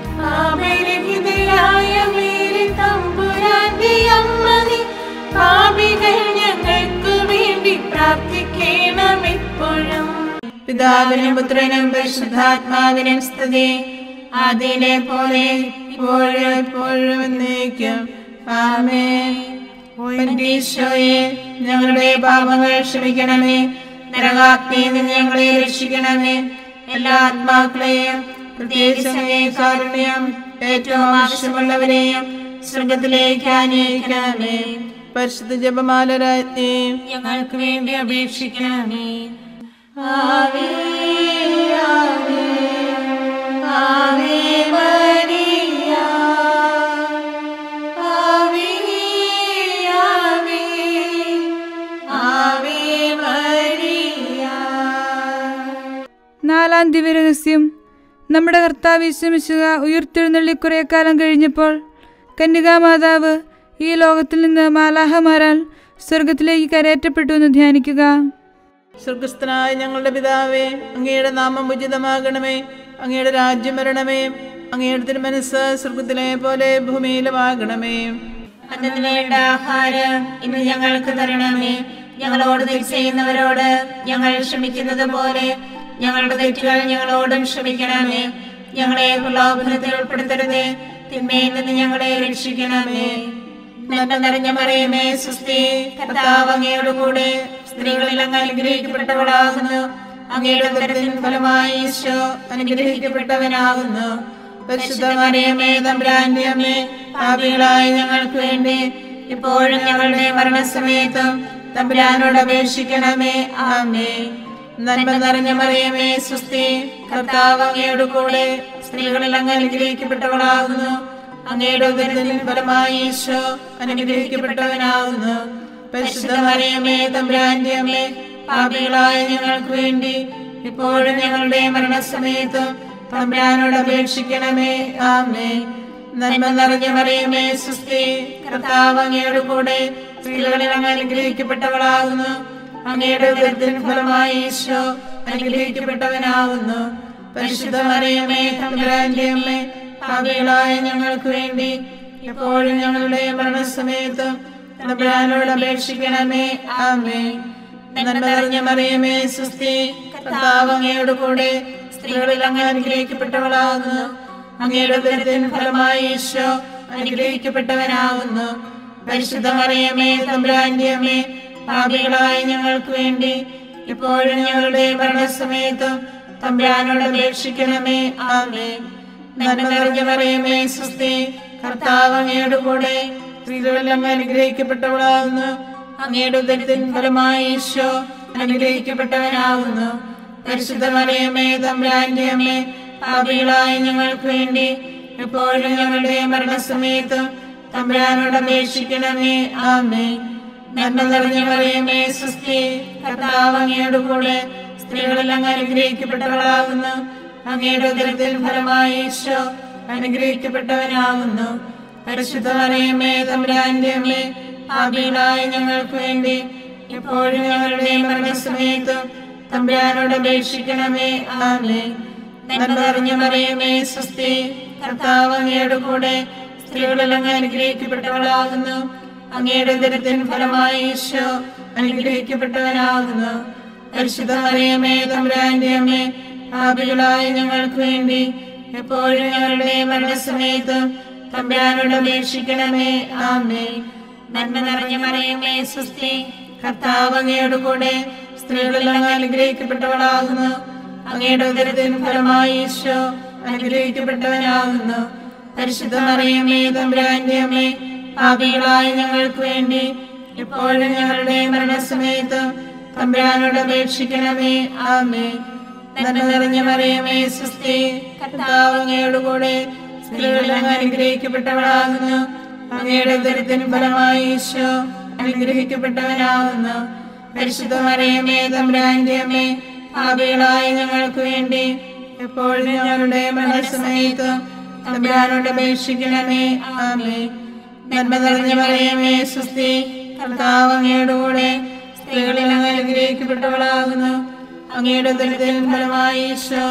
പാപരഹിതയായ മേരി തമ്പുരാന്റെ അമ്മ നീ പാപികൾ ഞങ്ങൾക്ക് വേണ്ടി പ്രാർത്ഥിക്കണം എപ്പോഴും പിതാവിനും പുത്രനും പരിശുദ്ധാത്മാവിനും സ്തുതി അതിലെ പോലെ ഇപ്പോഴും എപ്പോഴും എന്നേക്കും ആമേൻ ഈശോയെ ഞങ്ങളുടെ പാപങ്ങൾ ക്ഷമിക്കണമേ നരകാഗ്നിയിൽ നിന്ന് ഞങ്ങളെ രക്ഷിക്കണമേ എല്ലാ ആത്മാക്കളെയും പ്രത്യേകിച്ച് അങ്ങേ കാരുണ്യം ഏറ്റവും ആവശ്യമുള്ളവരെയും സ്വർഗത്തിലേക്ക് അന്വേഷിക്കണമേ പരിശുദ്ധ ജപമാല രാജ്ഞി ഞങ്ങൾക്ക് വേണ്ടി അപേക്ഷിക്കണമേ ആവേ ആവേ ആവേ മരിയ ആവേ ആവേ ആവേ മരിയ നാലാം ദിവ്യരഹസ്യം നമ്മുടെ കർത്താവ് വിശ്രമിച്ചുക ഉയർത്തെഴുന്നള്ളി കുറേ കാലം കഴിഞ്ഞപ്പോൾ കന്യകാമാതാവ് ഈ ലോകത്തിൽ നിന്ന് മാലാഹമാരാൽ സ്വർഗത്തിലേക്ക് കരയറ്റപ്പെട്ടു എന്ന് ധ്യാനിക്കുക സ്വർഗസ്ഥനായ ഞങ്ങളുടെ പിതാവേ അങ്ങയുടെ നാമം ഉചിതമാകണമേ അങ്ങയുടെ രാജ്യം വരണമേ അങ്ങയുടെ തിരുമനസ് സ്വർഗത്തിലെ പോലെ ഭൂമിയിലുമാകണമേ അന്നു വേണ്ട ആഹാരം ഇന്ന് ഞങ്ങൾക്ക് തരണമേ ഞങ്ങളോട് തെറ്റ് ചെയ്യുന്നവരോട് ഞങ്ങൾ ക്ഷമിക്കുന്നത് പോലെ ഞങ്ങളുടെ തെറ്റുകൾ ഞങ്ങളോടും ക്ഷമിക്കണമേ ഞങ്ങളെ പ്രലോഭനത്തിൽ ഉൾപ്പെടുത്തരുതേ തിന്മയിൽ നിന്ന് ഞങ്ങളെ രക്ഷിക്കണമേ നന്മ നിറഞ്ഞ മറിയമേ സുസ്ഥി കർത്താവ് അങ്ങയുടെ കൂടെ സ്ത്രീകളിൽ അങ്ങ് അനുഗ്രഹിക്കപ്പെട്ടവളാകുന്നു അങ്ങയുടെ ഉദരത്തിൻ ഫലമായി ഈശോ അനുഗ്രഹിക്കപ്പെട്ടവനാകുന്നു പരിശുദ്ധ മറിയമേ തമ്പുരാന്റെ അമ്മേ പാപികളായ ഞങ്ങൾക്ക് വേണ്ടി ഇപ്പോഴും ഞങ്ങളുടെ മരണസമയത്തും തമ്പുരാനോട് അപേക്ഷിക്കണമേ ആമേ നന്മ നിറഞ്ഞ മറിയമേ സുസ്ഥി കർത്താവ് അങ്ങയുടെ കൂടെ സ്ത്രീകളിൽ അങ്ങ് അനുഗ്രഹിക്കപ്പെട്ടവളാകുന്നു അങ്ങയുടെ ഉദരത്തിൻ ഫലമായി ഈശോ അനുഗ്രഹിക്കപ്പെട്ടവനാകുന്നു പരിശുദ്ധ മറിയമേ തമ്പുരാന്റെ അമ്മേ പാപികളായ ഞങ്ങൾക്ക് വേണ്ടി ഇപ്പോഴും ഞങ്ങളുടെ മരണസമയത്തും തമ്പുരാനോട് അപേക്ഷിക്കണമേ ആമേ നന്മ നിറഞ്ഞ മറിയമേ സുസ്ഥി കർത്താവ് അങ്ങയുടെ കൂടെ സ്ത്രീകളിൽ അങ്ങ് അനുഗ്രഹിക്കപ്പെട്ടവളാകുന്നു അങ്ങയുടെ ഉദരത്തിൻ ഫലമായി ഈശോ അനുഗ്രഹിക്കപ്പെട്ടവനാകുന്നു പരിശുദ്ധ മറിയമേ തമ്പുരാന്റെ അമ്മേ പാപികളായ ഞങ്ങൾക്ക് വേണ്ടി എപ്പോഴും ഞങ്ങളുടെ മരണസമയത്തും തമ്പുരാനോട് അപേക്ഷിക്കണമേ ആമേ നന്മ നിറഞ്ഞ മറിയമേ സുസ്ഥി കർത്താവ് അങ്ങയുടെ കൂടെ സ്ത്രീകളിൽ അങ്ങ് അനുഗ്രഹിക്കപ്പെട്ടവളാകുന്നു അങ്ങയുടെ ദരിദ്രൻ ഫലമായി ഈശോ അനുഗ്രഹിക്കപ്പെട്ടവനാകുന്നു പരിശുദ്ധ മറിയമേ തമ്പുരാന്റെ അമ്മേ പാപികളായ ഞങ്ങൾക്ക് വേണ്ടി ഇപ്പോഴും ഞങ്ങളുടെ മരണസമയത്തും തമ്പുരാനോട് അപേക്ഷിക്കണമേ ആമേ നന്മ നിറഞ്ഞ മറിയമേ സുസ്ഥി കർത്താവ് അങ്ങയുടെ കൂടെ സ്ത്രീകളിൽ അങ്ങ് അനുഗ്രഹിക്കപ്പെട്ടവളാകുന്നു അങ്ങയുടെ ഉദരത്തിൻ ഫലമായി ഈശോ അനുഗ്രഹിക്കപ്പെട്ടവനാകുന്നു പരിശുദ്ധ മറിയമേ തമ്പുരാന്റെ അമ്മേ പാപികളായ ഞങ്ങൾക്ക് വേണ്ടി എപ്പോഴും ഞങ്ങളുടെ മരണസമയത്തും തമ്പുരാനോട് അപേക്ഷിക്കണമേ ആമേ നന്മ നിറഞ്ഞ മറിയമേ സുസ്ഥി കർത്താവ് അങ്ങയുടെ കൂടെ സ്ത്രീകളിൽ അങ്ങ് അനുഗ്രഹിക്കപ്പെട്ടവളാകുന്നു അങ്ങയുടെ ഉദരത്തിൽ ഫലമായി ഈശോ അനുഗ്രഹിക്കപ്പെട്ടവനാകുന്നു പരിശുദ്ധ മറിയമേ തമ്പുരാന്റെ അമ്മേ പാപികളായ ഞങ്ങൾക്ക് വേണ്ടി എപ്പോഴും ഞങ്ങളുടെ മരണസമയത്തും തമ്പുരാനോട് അപേക്ഷിക്കണമേ ആമേ നന്മ നിറഞ്ഞ മറിയമേ സുസ്ഥി കർത്താവ് അങ്ങയുടെ കൂടെ സ്ത്രീകളിൽ അങ്ങ് അനുഗ്രഹിക്കപ്പെട്ടവളാകുന്നു അങ്ങയുടെ ഉദരത്തിൻ ഫലമായി ഈശോ അനുഗ്രഹിക്കപ്പെട്ടവനാകുന്നു പരിശുദ്ധ മറിയമേ തമ്പുരാന്റെ അമ്മേ പാപികളായ ഞങ്ങൾക്ക് വേണ്ടി എപ്പോഴും ഞങ്ങളുടെ മരണസമയത്തും തമ്പുരാനോട് അപേക്ഷിക്കണമേ ആമേ നന്മ നിറഞ്ഞ മറിയമേ സുസ്ഥി കർത്താവ് അങ്ങയുടെ കൂടെ സ്ത്രീകളിൽ അങ്ങ് അനുഗ്രഹിക്കപ്പെട്ടവളാകുന്നു അങ്ങയുടെ ഉദരത്തിൻ ഫലമായി ഈശോ അനുഗ്രഹിക്കപ്പെട്ടവനാകുന്നു പരിശുദ്ധ മറിയമേ തമ്പുരാന്റെ അമ്മേ പാപികളായ ഞങ്ങൾക്ക് വേണ്ടി എപ്പോഴും ഞങ്ങളുടെ മരണസമയത്തും തമ്പുരാനോട് അപേക്ഷിക്കണമേ ആമേ നന്മ നിറഞ്ഞ മറിയമേ സുസ്ഥി കർത്താവ് അങ്ങയുടെ കൂടെ സ്ത്രീകളിൽ അങ്ങ് അനുഗ്രഹിക്കപ്പെട്ടവളാകുന്നു അങ്ങയുടെ ഉദരത്തിന് ഫലമായി ഈശോ അനുഗ്രഹിക്കപ്പെട്ടവനാകുന്നു പരിശുദ്ധ മറിയമേ തമ്പുരാന്റെ അമ്മേ പാപികളായ ഞങ്ങൾക്ക് വേണ്ടി എപ്പോഴും ഞങ്ങളുടെ മരണസമയത്തും തമ്പുരാനോട് അപേക്ഷിക്കണമേ ആമേ നന്മ നിറഞ്ഞ മറിയമേ സുസ്ഥി കർത്താവ് അങ്ങയുടെ കൂടെ സ്ത്രീകളിൽ അങ്ങ് അനുഗ്രഹിക്കപ്പെട്ടവളാകുന്നു അങ്ങയുടെ ദരിദ്രൻ ഫലമായി ഈശോ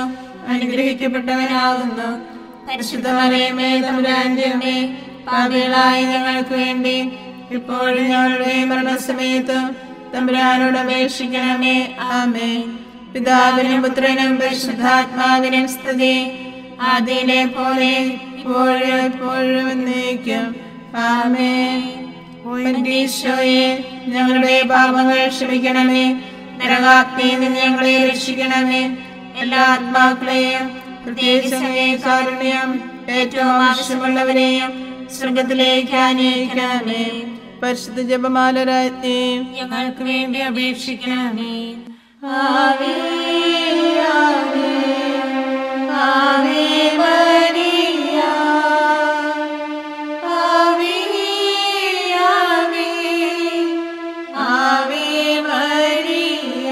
അനുഗ്രഹിക്കപ്പെട്ടവനാകുന്നു പരിശുദ്ധ മറിയമേ തമ്പുരാന്റെ അമ്മേ പാപികളായ ഞങ്ങൾക്ക് വേണ്ടി ഇപ്പോഴും ഞങ്ങളുടെ മരണസമയത്തും തമ്പുരാനോട് അപേക്ഷിക്കണമേ ആമേ പിതാവിനും പുത്രനും പരിശുദ്ധാത്മാവിനും സ്തുതി ആദിയിലെ പോലെ ഇപ്പോഴും എപ്പോഴും എന്നേക്കും ആമേ ഓ എന്റെ ഈശോയെ ഞങ്ങളുടെ പാപങ്ങൾ ക്ഷമിക്കണമേ നരകാഗ്നിയിൽ നിന്ന് ഞങ്ങളെ രക്ഷിക്കണമേ എല്ലാ ആത്മാക്കളെയും പ്രത്യേകിച്ച് അങ്ങേ കാരുണ്യം ഏറ്റവും ആവശ്യമുള്ളവരെയും സ്വർഗത്തിലേക്ക് അന്വേഷിക്കണമേ പരിശുദ്ധ ജപമാല രാജ്ഞി ഞങ്ങൾക്ക് വേണ്ടി അപേക്ഷിക്കണമേ ആവേ ആവേ ആവേ മരിയ ആവേ ആവേ ആവേ മരിയ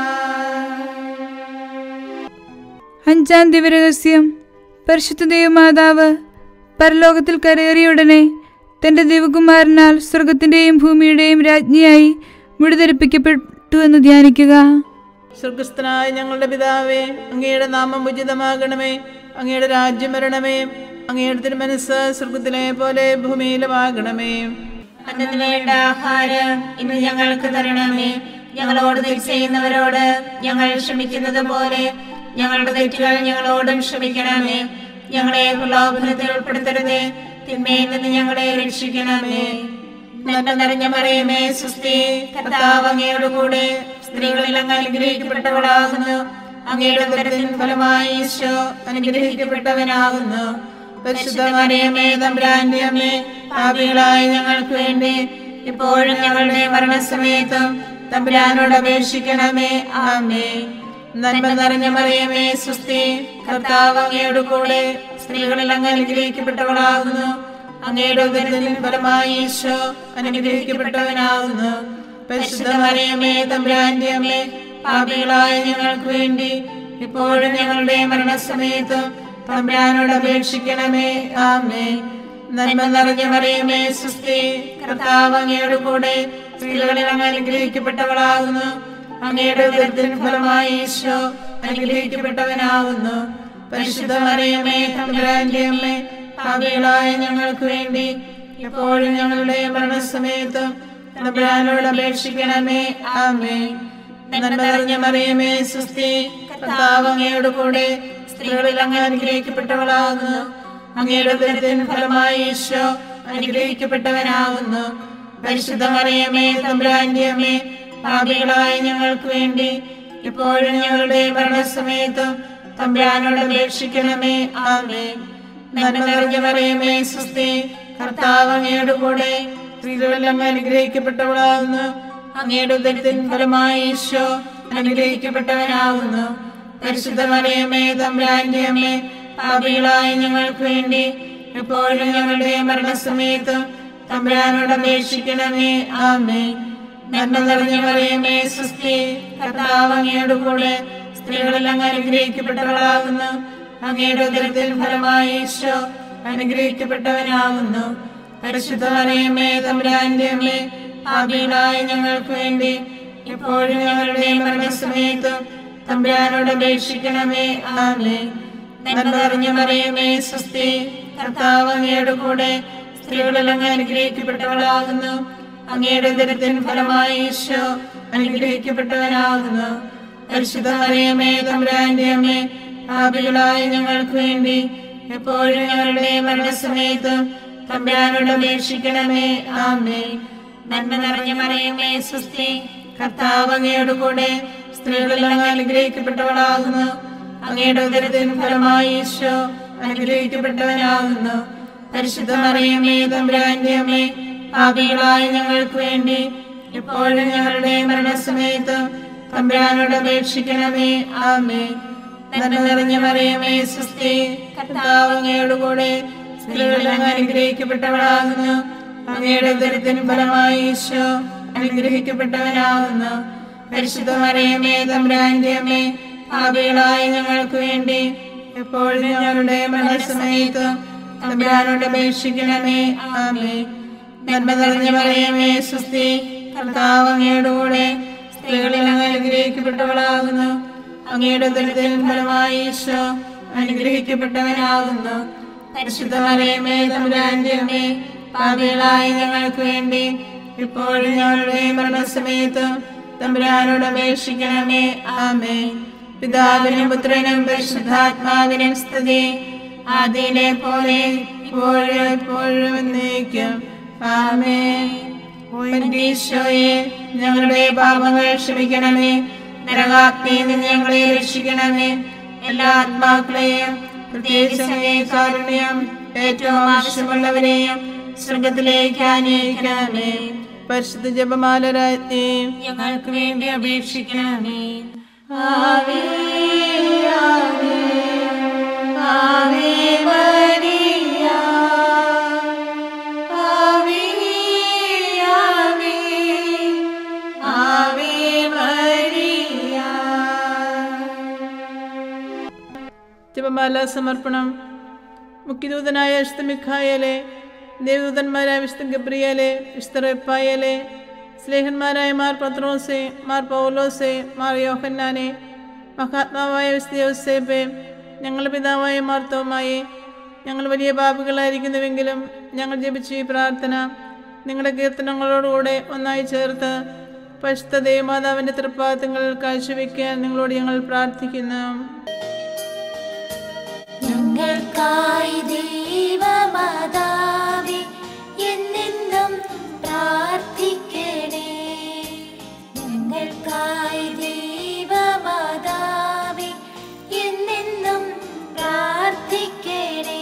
അഞ്ചാം ദിവരഹസ്യം പരിശുദ്ധ ദൈവമാതാവ് പരലോകത്തിൽ കരയേറിയുടനെ തന്റെ ദൈവകുമാരനാൽ സ്വർഗത്തിന്റെയും ഭൂമിയുടെയും രാജ്ഞിയായി മുടിധരിപ്പിക്കപ്പെട്ടു എന്ന് ധ്യാനിക്കുക സ്വർഗസ്ഥനായ ഞങ്ങളുടെ പിതാവേ അങ്ങയുടെ നാമം ഉചിതമാകണമേ അങ്ങയുടെ രാജ്യം വരണമേ അങ്ങയുടെ തിരുമനസ് സ്വർഗത്തിലെ പോലെ ഭൂമിയിലുമാകണമേ അന്നു വേണ്ട ആഹാരം ഇന്ന് ഞങ്ങൾക്ക് തരണമേ ഞങ്ങളോട് തെറ്റ് ചെയ്യുന്നവരോട് ഞങ്ങൾ ക്ഷമിക്കുന്നത് പോലെ ഞങ്ങളുടെ തെറ്റുകൾ ഞങ്ങളോടും ക്ഷമിക്കണമേ ഞങ്ങളെ പ്രലോഭനത്തിൽ ഉൾപ്പെടുത്തരുതേ തിന്മയിൽ നിന്ന് ഞങ്ങളെ രക്ഷിക്കണമേ നന്മ നിറഞ്ഞ മറിയമേ സുസ്ഥി കർത്താവ് അങ്ങയുടെ കൂടെ സ്ത്രീകളിൽ അങ്ങ് അനുഗ്രഹിക്കപ്പെട്ടവളാകുന്നു അങ്ങയുടെ ഉദരത്തിൻ ഫലമായി ഈശോ അനുഗ്രഹിക്കപ്പെട്ടവനാകുന്നു പരിശുദ്ധ മറിയമേ തമ്പുരാന്റെ അമ്മേ പാപികളായ ഞങ്ങൾക്ക് വേണ്ടി ഇപ്പോഴും ഞങ്ങളുടെ മരണസമയത്തും തമ്പുരാനോട് അപേക്ഷിക്കണമേ ആമേ നന്മ നിറഞ്ഞ മറിയമേ സുസ്ഥി കർത്താവ് അങ്ങയുടെ കൂടെ സ്ത്രീകളിൽ അങ്ങ് അനുഗ്രഹിക്കപ്പെട്ടവളാകുന്നു അങ്ങയുടെ ഉദരത്തിൻ ഫലമായി ഈശോ അനുഗ്രഹിക്കപ്പെട്ടവനാകുന്നു പരിശുദ്ധ മറിയമേ തമ്പുരാന്റെ അമ്മേ പാപികളായ ഞങ്ങൾക്ക് വേണ്ടി ഇപ്പോഴും ഞങ്ങളുടെ മരണസമയത്തും തമ്പുരാനോട് അപേക്ഷിക്കണമേ ആമേ നന്മ നിറഞ്ഞ മറിയമേ സുസ്ഥി കർത്താവ് അങ്ങയുടെ കൂടെ സ്ത്രീകളിൽ അങ്ങ് അനുഗ്രഹിക്കപ്പെട്ടവളാകുന്നു അങ്ങയുടെ ഉദരത്തിൻ ഫലമായി ഈശോ അനുഗ്രഹിക്കപ്പെട്ടവനാകുന്നു പരിശുദ്ധ മറിയമേ തമ്പുരാന്റെ അമ്മേ പാപികളായ ഞങ്ങൾക്ക് വേണ്ടി എപ്പോഴും ഞങ്ങളുടെ മരണസമയത്തും തമ്പുരാനോട് അപേക്ഷിക്കണമേ ആമേ നന്മ നിറഞ്ഞ മറിയമേ സുസ്ഥി കർത്താവ് അങ്ങയുടെ കൂടെ സ്ത്രീകളിൽ അങ്ങ് അനുഗ്രഹിക്കപ്പെട്ടവളാകുന്നു അങ്ങയുടെ ദരിദ്രൻ ഫലമായി ഈശോ അനുഗ്രഹിക്കപ്പെട്ടവനാകുന്നു പരിശുദ്ധ മറിയമേ തമ്പുരാന്റെ അമ്മേ പാപികളായ ഞങ്ങൾക്ക് വേണ്ടി ഇപ്പോഴും ഞങ്ങളുടെ മരണസമയത്തും തമ്പുരാനോട് അപേക്ഷിക്കണമേ ആമേ നന്മ നിറഞ്ഞ മറിയമേ സുസ്ഥി കർത്താവ് അങ്ങയുടെ കൂടെ സ്ത്രീകളിൽ അങ്ങ് അനുഗ്രഹിക്കപ്പെട്ടവളാകുന്നു അങ്ങയുടെ ഉദരത്തിൻ ഫലമായി ഈശോ അനുഗ്രഹിക്കപ്പെട്ടവനാകുന്നു പരിശുദ്ധ മറിയമേ തമ്പുരാന്റെ അമ്മേ പാപികളായ ഞങ്ങൾക്ക് വേണ്ടി എപ്പോഴും ഞങ്ങളുടെ മരണസമയത്തും തമ്പുരാനോട് അപേക്ഷിക്കണമേ ആമേ നന്മ നിറഞ്ഞ മറിയമേ സുസ്ഥി കർത്താവ് അങ്ങയുടെ കൂടെ സ്ത്രീകളിൽ അങ്ങ് അനുഗ്രഹിക്കപ്പെട്ടവളാകുന്നു അങ്ങയുടെ ഉദരത്തിൽ ഫലമായി ഈശോ അനുഗ്രഹിക്കപ്പെട്ടവനാകുന്നു പരിശുദ്ധ മറിയമേ തമ്പുരാന്റെ അമ്മേ പാപികളായ ഞങ്ങൾക്ക് വേണ്ടി എപ്പോഴും ഞങ്ങളുടെ മരണസമയത്തും തമ്പുരാനോട് അപേക്ഷിക്കണമേ ആമേ നന്മ നിറഞ്ഞ മറിയമേ സുസ്ഥി കർത്താവ് അങ്ങയുടെ കൂടെ സ്ത്രീകളിൽ അങ്ങ് അനുഗ്രഹിക്കപ്പെട്ടവളാകുന്നു അങ്ങയുടെ ദരത്തിൻ ഫലമായി ഈശോ അനുഗ്രഹിക്കപ്പെട്ടവനാകുന്നു പരിശുദ്ധ മറിയമേ തമ്പുരാന്റെ അമ്മേ പാപികളായ ഞങ്ങൾക്ക് വേണ്ടി എപ്പോഴും ഞങ്ങളുടെ മരണസമയത്തും തമ്പുരാനോട് അപേക്ഷിക്കണമേ ആമേ നന്മ നിറഞ്ഞ മറിയമേ സുസ്ഥി കർത്താവ് അങ്ങയുടെ കൂടെ സ്ത്രീകളിൽ അങ്ങ് അനുഗ്രഹിക്കപ്പെട്ടവളാകുന്നു അങ്ങയുടെ ഉദരത്തിൻ ഫലമായി ഈശോ അനുഗ്രഹിക്കപ്പെട്ടവനാകുന്നു പരിശുദ്ധ മറിയമേ തമ്പുരാന്റെ അമ്മേ പാപികളായ ഞങ്ങൾക്ക് വേണ്ടി എപ്പോഴും ഞങ്ങളുടെ മരണസമയത്ത് തമ്പുരാനോട് അപേക്ഷിക്കണമേ ആമേ നന്മ നിറഞ്ഞ മറിയമേ സുസ്ഥി കർത്താവ് അങ്ങയുടെ കൂടെ സ്ത്രീകളിൽ അങ്ങ് അനുഗ്രഹിക്കപ്പെട്ടവളാകുന്നു അങ്ങയുടെ ഉദരത്തിന് ഫലമായി ഈശോ അനുഗ്രഹിക്കപ്പെട്ടവനാകുന്നു പരിശുദ്ധ മറിയമേ തമ്പുരാന്റെ അമ്മേ പാപികളായ ഞങ്ങൾക്ക് വേണ്ടി എപ്പോഴും ഞങ്ങളുടെ മരണസമയത്ത് തമ്പുരാനോട് അപേക്ഷിക്കണമേ ആമേ നന്മ നിറഞ്ഞ മറിയമേ സുസ്ഥി കർത്താവ് അങ്ങയുടെ കൂടെ സ്ത്രീകളിൽ അങ്ങ് അനുഗ്രഹിക്കപ്പെട്ടവളാകുന്നു അങ്ങയുടെ ദുരിതൻ ഫലമായി ഈശോ അനുഗ്രഹിക്കപ്പെട്ടവനാകുന്നു പരിശുദ്ധ മറിയമേ തമ്പുരാന്റെ അമ്മേ പാപികളായ ഞങ്ങൾക്ക് വേണ്ടി ഇപ്പോഴും ഞങ്ങളുടെ മരണസമയത്ത് തമ്പുരാനോട് അപേക്ഷിക്കണമേ ആമേ പിതാവിനും പുത്രനും പരിശുദ്ധാത്മാവിനും സ്തുതി ആദിയിലെ പോലെ ഇപ്പോഴും എപ്പോഴും എന്നേക്കും ആമേ എന്റെ ഈശോയെ ഞങ്ങളുടെ പാപങ്ങൾ ക്ഷമിക്കണമേ നരകാഗ്നിയിൽ നിന്ന് ഞങ്ങളെ രക്ഷിക്കണമേ എല്ലാ ആത്മാക്കളെയും പ്രത്യേകിച്ച് അങ്ങേ കാരുണ്യം ഏറ്റവും ആവശ്യമുള്ളവരെയും സ്വർഗത്തിലേക്ക് അന്വേഷിക്കണമേ പരിശുദ്ധ ജപമാലരാജ്ഞി ഞങ്ങൾക്ക് വേണ്ടി അപേക്ഷിക്കണമേ ആവേ ആവേ ആവേ മരിയ ആവേ ആവേ ആവേ മരിയ ജപമാല സമർപ്പണം മുഖ്യദൂതനായ വിശുദ്ധ മിഖായലെ ദേവദൂതന്മാരായ വിശുദ്ധ ഗബ്രിയലെ വിശുദ്ധ റെപ്പായലെ സ്നേഹന്മാരായ മാർ പത്രോസെ മാർ പൗലോസെ മാർ യോഹന്നാനെ മഹാത്മാവായ വിശുദ്ധ യോസേപ്പെ ഞങ്ങളുടെ പിതാവായ മാർത്തോമായി ഞങ്ങൾ വലിയ പാപികളായിരിക്കുന്നുവെങ്കിലും ഞങ്ങൾ ജപിച്ച ഈ പ്രാർത്ഥന നിങ്ങളുടെ കീർത്തനങ്ങളോടുകൂടെ ഒന്നായി ചേർത്ത് പരിശുദ്ധ ദേവമാതാവിൻ്റെ തൃപ്പാദങ്ങൾ കാഴ്ചവെക്കാൻ നിങ്ങളോട് ഞങ്ങൾ പ്രാർത്ഥിക്കുന്നു ഞങ്ങൾക്കായി ദൈവമാതാവേ എന്നെന്നും പ്രാർത്ഥിക്കണേ ഞങ്ങൾക്കായി ദൈവമാതാവേ എന്നെന്നും പ്രാർത്ഥിക്കണേ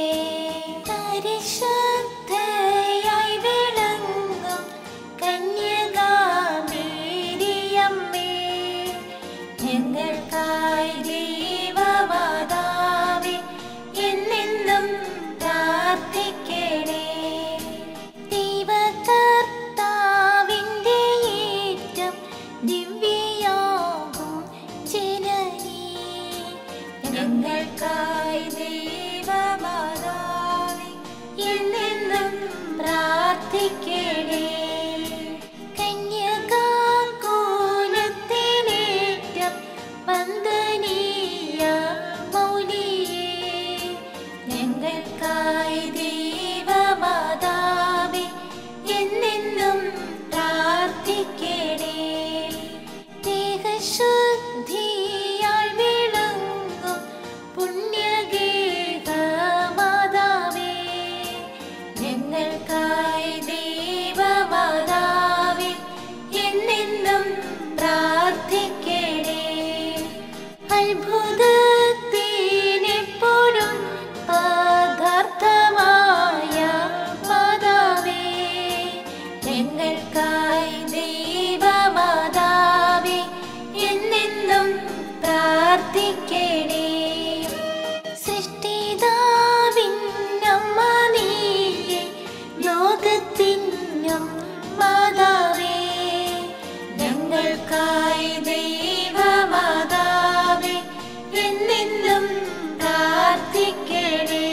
പരിശുദ്ധയായി വിളങ്ങും കന്യകാമേരിയമ്മേ ഞങ്ങൾക്കായി ദൈവമാതാവേ എന്നെന്നും പ്രാർത്ഥിക്കണേ ദൈവകർത്താവിൻ്റെ ഏറ്റം ദിവ്യയാകും ജനനീ ഞങ്ങൾക്കായി ദൈവമാതാവേ എന്നെന്നും പ്രാർത്ഥിക്കണേ കന്യകാകൂലത്തിലേറ്റം വന്ദനീയ മൗലിയേ ഞങ്ങൾക്കായി ദൈവമാതാവേ എന്നെന്നും പ്രാർത്ഥിക്കണേ ദേഹ ഞങ്ങൾക്കായി ദൈവമാതാവേ എന്നെന്നും പ്രാർത്ഥിക്കണേ സൃഷ്ടിതാവിന്നമ്മ നീയെ ലോകത്തിനും മാതാവേ ഞങ്ങൾക്കായി ദൈവമാതാവേ എന്നെന്നും പ്രാർത്ഥിക്കണേ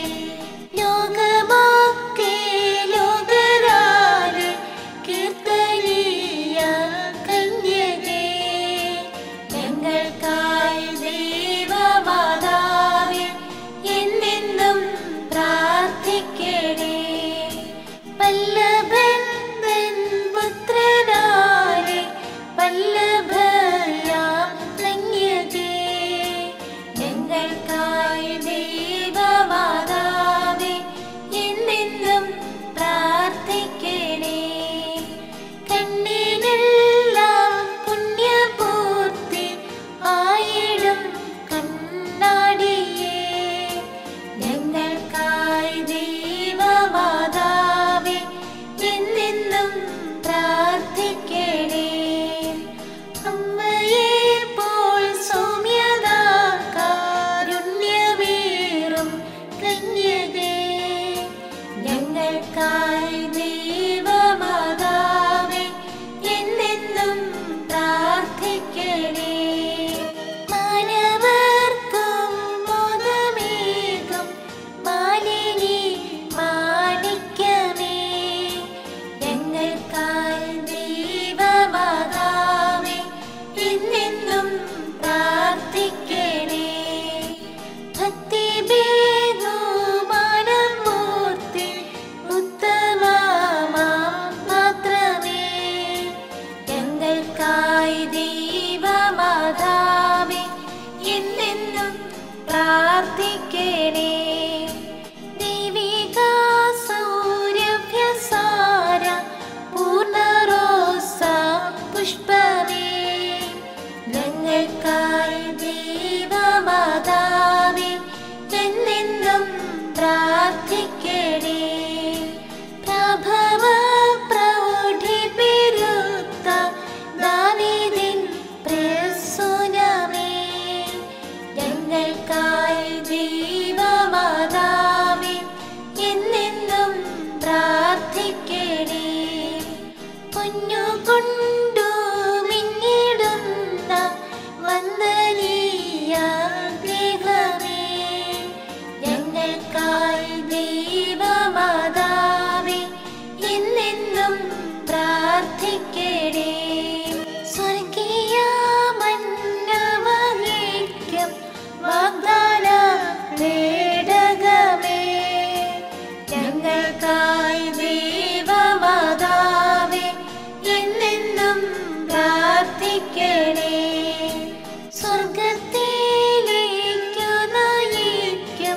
ലോകമൊക്കെ ലോകരാലെ കീർത്തനീയ കന്യകേ ഞങ്ങൾക്കായി ദൈവമാതാവേ എന്നെന്നും പ്രാർത്ഥിക്കണേ വല്ലഭൻ തൻ പുത്രനാലെ വല്ലഭയാം കന്യകേ ഞങ്ങൾക്കായി ദൈവമാതാവേ എന്നെന്നും പ്രാർത്ഥിക്കണേ കണ്ണിനെല്ലാം പുണ്യപൂർത്തി ആയിടും കണ്ണാടിയേ ഞങ്ങൾക്കായി ദൈവമാതാവേ എന്നെന്നും പ്രാർത്ഥിക്കണേ അമ്മയെ പോൽ സൗമ്യതാകാരുണ്യമേറും കന്യകേ ഞങ്ങൾക്കായി ദൈവമാതാവേ എന്നെന്നും പ്രാർത്ഥിക്കണേ മാനവർക്കും ബോധമേകും മാലിനി മാണിക്യമേ ഞങ്ങൾക്കായി ദൈവമാതാവേ എന്നെന്നും പ്രാർത്ഥിക്കണേ ഭക്തി ബഹുമാനം മൂർത്തി ഉത്തമമാം മാത്രമേ ഞങ്ങൾക്കായി ദൈവമാതാവേ എന്നെന്നും പ്രാർത്ഥിക്കണേ ദൈവിക സൗരഭ്യസാര പൂർണ്ണറോസ പുഷ്പമേ ഞങ്ങൾക്കായി ദൈവമാതാവേ എന്നെന്നും പ്രാർത്ഥിക്കണേ പ്രഭവ പ്രൗഢി പെരുത്ത ദാവീദിൻ പ്രസുനമേ ഞങ്ങൾക്കായി ദൈവമാതാവേ എന്നെന്നും പ്രാർത്ഥിക്കണേ പൊന്നു കൊണ്ടു മിന്നിടുന്ന വന്ദനീയ ഗ്രഹമേ ഞങ്ങൾക്കായി ദൈവമാതാവേ എന്നെന്നും പ്രാർത്ഥിക്കണേ സ്വർഗീയ മന്നവനേക്കം വാഗ്ദാന പേടകമേ ഞങ്ങൾക്കായി ദൈവമാതാവേ എന്നെന്നും പ്രാർത്ഥിക്കണേ സ്വർഗത്തിലേക്കു നയിക്കും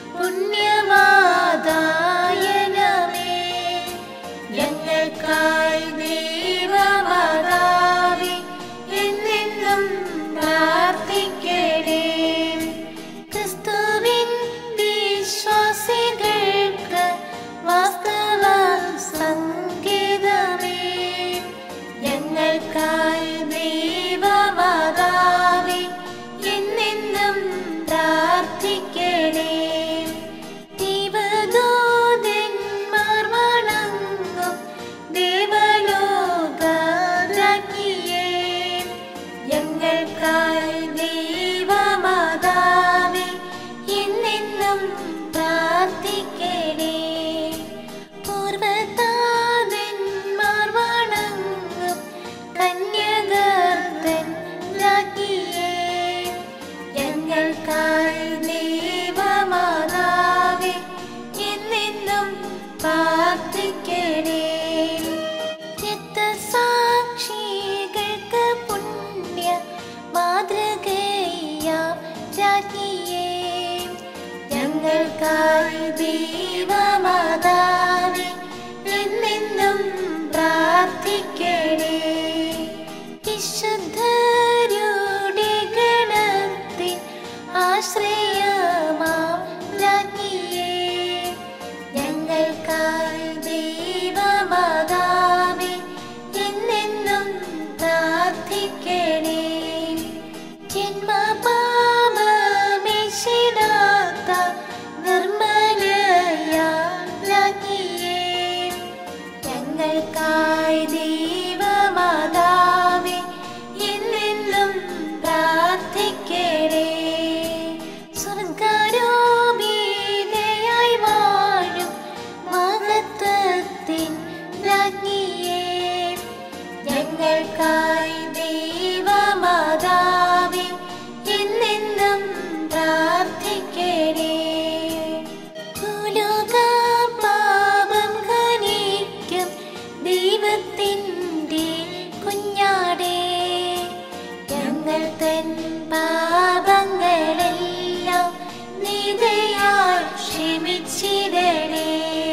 പുണ്യമാതായനമേ ഞങ്ങൾക്കായി ദൈവമാതാവേ എന്നെന്നും പ്രാർത്ഥിക്കണേ ക്രിസ്തുവിൻ വിശ്വാസികൾക്ക് വാസ്തവ സംഗീതമേ ഞങ്ങൾക്കായി ദൈവമാതാവേ എന്നെന്നും പ്രാർത്ഥിക്കണേ ദൈവദൂതന്മാർ വണങ്ങും ദേവലോകരാജ്ഞിയേ ഞങ്ങൾക്കായി ദൈവമാതാവേ എന്നെന്നും പ്രാർത്ഥിക്കണേ പൂർവതാതന്മാർ വണങ്ങും കന്യകർത്തൻ രാജ്ഞിയേ ഞങ്ങൾക്കായി ദൈവമാതാവേ എന്നെന്നും പ്രാർത്ഥിക്കണേ രക്തസാക്ഷികൾക്ക് പുണ്യ മാതൃകയാം രാജ്ഞിയേ ഞങ്ങൾക്കായി ദൈവമാതാവേ എന്നെന്നും പ്രാർത്ഥിക്കണേ വിശുദ്ധരുടെ ഗണത്തിൻ ആശ്രയമാം രാജ്ഞിയേ ഞങ്ങൾക്കായി ദൈവമാതാവേ ഞങ്ങൾക്കായി ദൈവമാതാവേ എന്നെന്നും പ്രാർത്ഥിക്കണേ ഭൂലോകം പാപം ഖനിക്കും ദൈവത്തിൻ്റെ കുഞ്ഞാടേ ഞങ്ങൾ തൻ പാപങ്ങളെല്ലാം നിതയാൽ ക്ഷമിച്ചിടണേ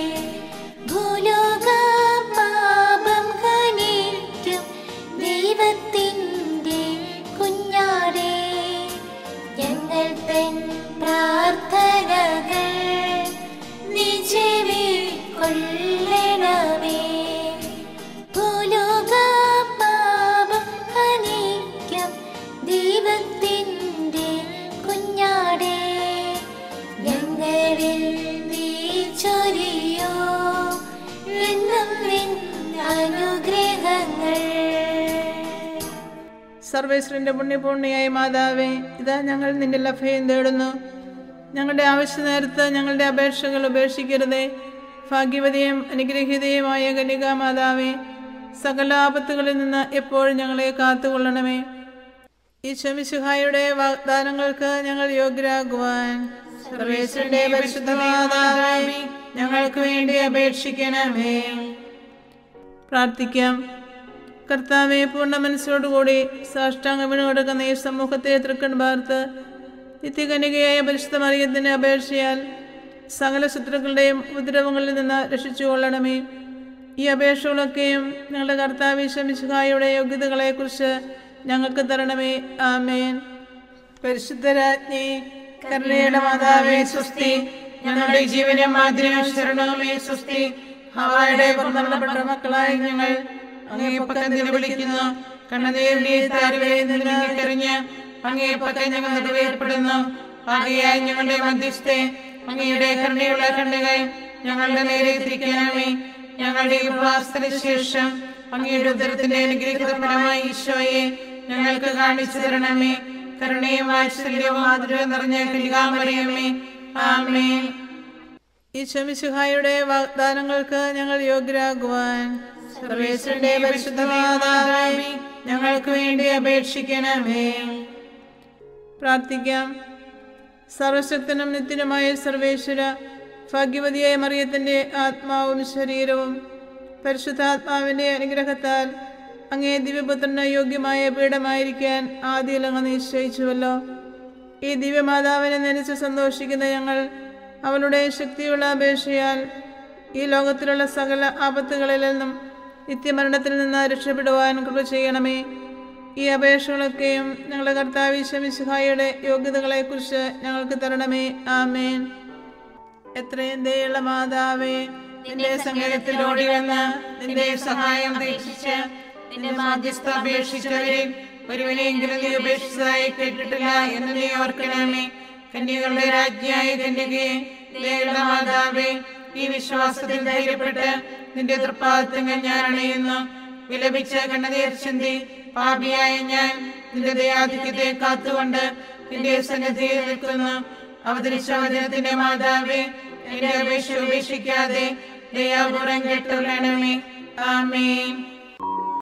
ഭൂലോകം പാപം ഖനിക്കും ദൈവത്തിൻ്റെ കുഞ്ഞാടേ ഞങ്ങൾ തൻ പ്രാർത്ഥനകൾ നീ ചെവിക്കൊള്ളണമേ ഭൂലോകം പാപം ഹനിക്കും ദൈവത്തിൻ്റെ കുഞ്ഞാടേ ഞങ്ങളിൽ നീ ചൊരിയോ എന്നും നിൻ അനുഗ്രഹങ്ങൾ സർവേശ്വരന്റെ പുണ്യപൂർണിയായ മാതാവേ ഇതാ ഞങ്ങൾ നിന്റെ ലഭയം തേടുന്നു ഞങ്ങളുടെ ആവശ്യ നേരത്ത് ഞങ്ങളുടെ അപേക്ഷകൾ ഉപേക്ഷിക്കരുതേ ഭാഗ്യവതിയും അനുഗ്രഹീതയുമായ കന്യകാ മാതാവേ സകല ആപത്തുകളിൽ നിന്ന് എപ്പോഴും ഞങ്ങളെ കാത്തുകൊള്ളണമേ ഈ ശമിശുഹായുടെ വാഗ്ദാനങ്ങൾക്ക് ഞങ്ങൾ യോഗ്യരാകുവാൻ സർവേശ്വരന്റെ പരിശുദ്ധ മാതാവേ ഞങ്ങൾക്ക് വേണ്ടി അപേക്ഷിക്കണമേ പ്രാർത്ഥിക്കാം കർത്താവെ പൂർണ്ണ മനസ്സോടുകൂടി സാഷ്ടാംഗ വീണുകൊടുക്കുന്ന ഈ സമൂഹത്തെ തൃക്കൺ പാർത്ത് നിത്യകനികയായ പരിശുദ്ധ മറിയത്തിന്റെ അപേക്ഷയാൽ സകല ശത്രുക്കളുടെയും ഉപദ്രവങ്ങളിൽ നിന്ന് രക്ഷിച്ചുകൊള്ളണമേ ഈ അപേക്ഷകളൊക്കെയും ഞങ്ങളുടെ കർത്താവ് ശമിശുഹായുടെ യോഗ്യതകളെക്കുറിച്ച് ഞങ്ങൾക്ക് തരണമേ ആമേൻ പരിശുദ്ധരാജ്ഞി കരുണയുടെ മാതാവേ സുസ്തി ഞങ്ങളുടെ ജീവനും മാതിരിയും ശരണവുമേ സുസ്തി ഹവായുടെ പുറന്തള്ളപ്പെട്ട മക്കളായി ഞങ്ങൾ അങ്ങേ പക്കത്തിന് വിളിക്കുന്നു കണ്ണനീരിന്റെ താരുവേ നിന്നിക്കറിഞ്ഞ് അങ്ങേ പക്കം ഞങ്ങൾ നിറവേർപ്പെടുന്നു ആകയായി ഞങ്ങളുടെ മധ്യസ്ഥെ അങ്ങയുടെ കരുണയുള്ള കണ്ണുകൾ ഞങ്ങളുടെ നേരെ തിരിക്കണമേ ഞങ്ങളുടെ ഉപവാസത്തിന് ശേഷം അങ്ങയുടെ ഉദരത്തിന്റെ അനുഗ്രഹിത ഫലമായി ഈശോയെ ഞങ്ങൾക്ക് കാണിച്ചു തരണമേ കരുണയും വാത്സല്യവും മാധുര്യവും നിറഞ്ഞ കലികാമറിയമേ ആമേൻ ഈശോമിശുഹായുടെ വാഗ്ദാനങ്ങൾക്ക് ഞങ്ങൾ യോഗ്യരാകുവാൻ സർവേശ്വരന്റെ പരിശുദ്ധ മാതാവേ ഞങ്ങൾക്ക് വേണ്ടി അപേക്ഷിക്കണമേ പ്രാർത്ഥിക്കാം സർവശക്തനും നിത്യനുമായ സർവേശ്വര ഭാഗ്യവതിയായ മറിയത്തിന്റെ ആത്മാവും ശരീരവും പരിശുദ്ധാത്മാവിന്റെ അനുഗ്രഹത്താൽ അങ്ങേ ദിവ്യപുത്രന് യോഗ്യമായ പീഠമായിരിക്കാൻ ആദ്യം അങ്ങ് നിശ്ചയിച്ചുവല്ലോ ഈ ദിവ്യമാതാവിനെ നനച്ച് സന്തോഷിക്കുന്ന ഞങ്ങൾ അവളുടെ ശക്തിയുള്ള അപേക്ഷയാൽ ഈ ലോകത്തിലുള്ള സകല ആപത്തുകളിൽ നിന്നും നിത്യമരണത്തിൽ നിന്ന് രക്ഷപ്പെടുവാൻ കൃപ ചെയ്യണമേ ഈ അപേക്ഷകളൊക്കെയും ഞങ്ങളുടെ കർത്താവ് ശമിസുഹായുടെ യോഗ്യതകളെക്കുറിച്ച് ഞങ്ങൾക്ക് തരണമേ ആമേൻ എത്രയും ദയുള്ള മാതാവേ നിന്റെ സങ്കേതത്തിൽ ഓടി വന്ന് നിന്റെ സഹായം അപേക്ഷിച്ച് നിന്റെ മാധ്യസ്ഥ അപേക്ഷിച്ചവരിൽ ഒരുവനെയെങ്കിലും നീ ഉപേക്ഷിച്ചതായി കേട്ടിട്ടില്ല എന്ന് നീ ഓർക്കണമേ കന്യകളുടെ രാജ്ഞിയായ കന്യകയെ ദയുള്ള മാതാവേ ഈ വിശ്വാസത്തിൽ ധൈര്യപ്പെട്ട് നിന്റെ തൃപ്പാദത്തങ്ങൾ ഞാൻ അണയുന്നു വിലപിച്ച കണ്ണനീർ ചിന്തി പാപിയായ ഞാൻ നിന്റെ ദയാധിക്യത്തെ കാത്തുകൊണ്ട് നിന്റെ സന്നിധിയിൽ നിൽക്കുന്നു അവതരിച്ച വചനത്തിന്റെ മാതാവേ എന്റെ അപേക്ഷ ഉപേക്ഷിക്കാതെ ദയാപൂർവം കേട്ടുള്ളണമേ ആമേൻ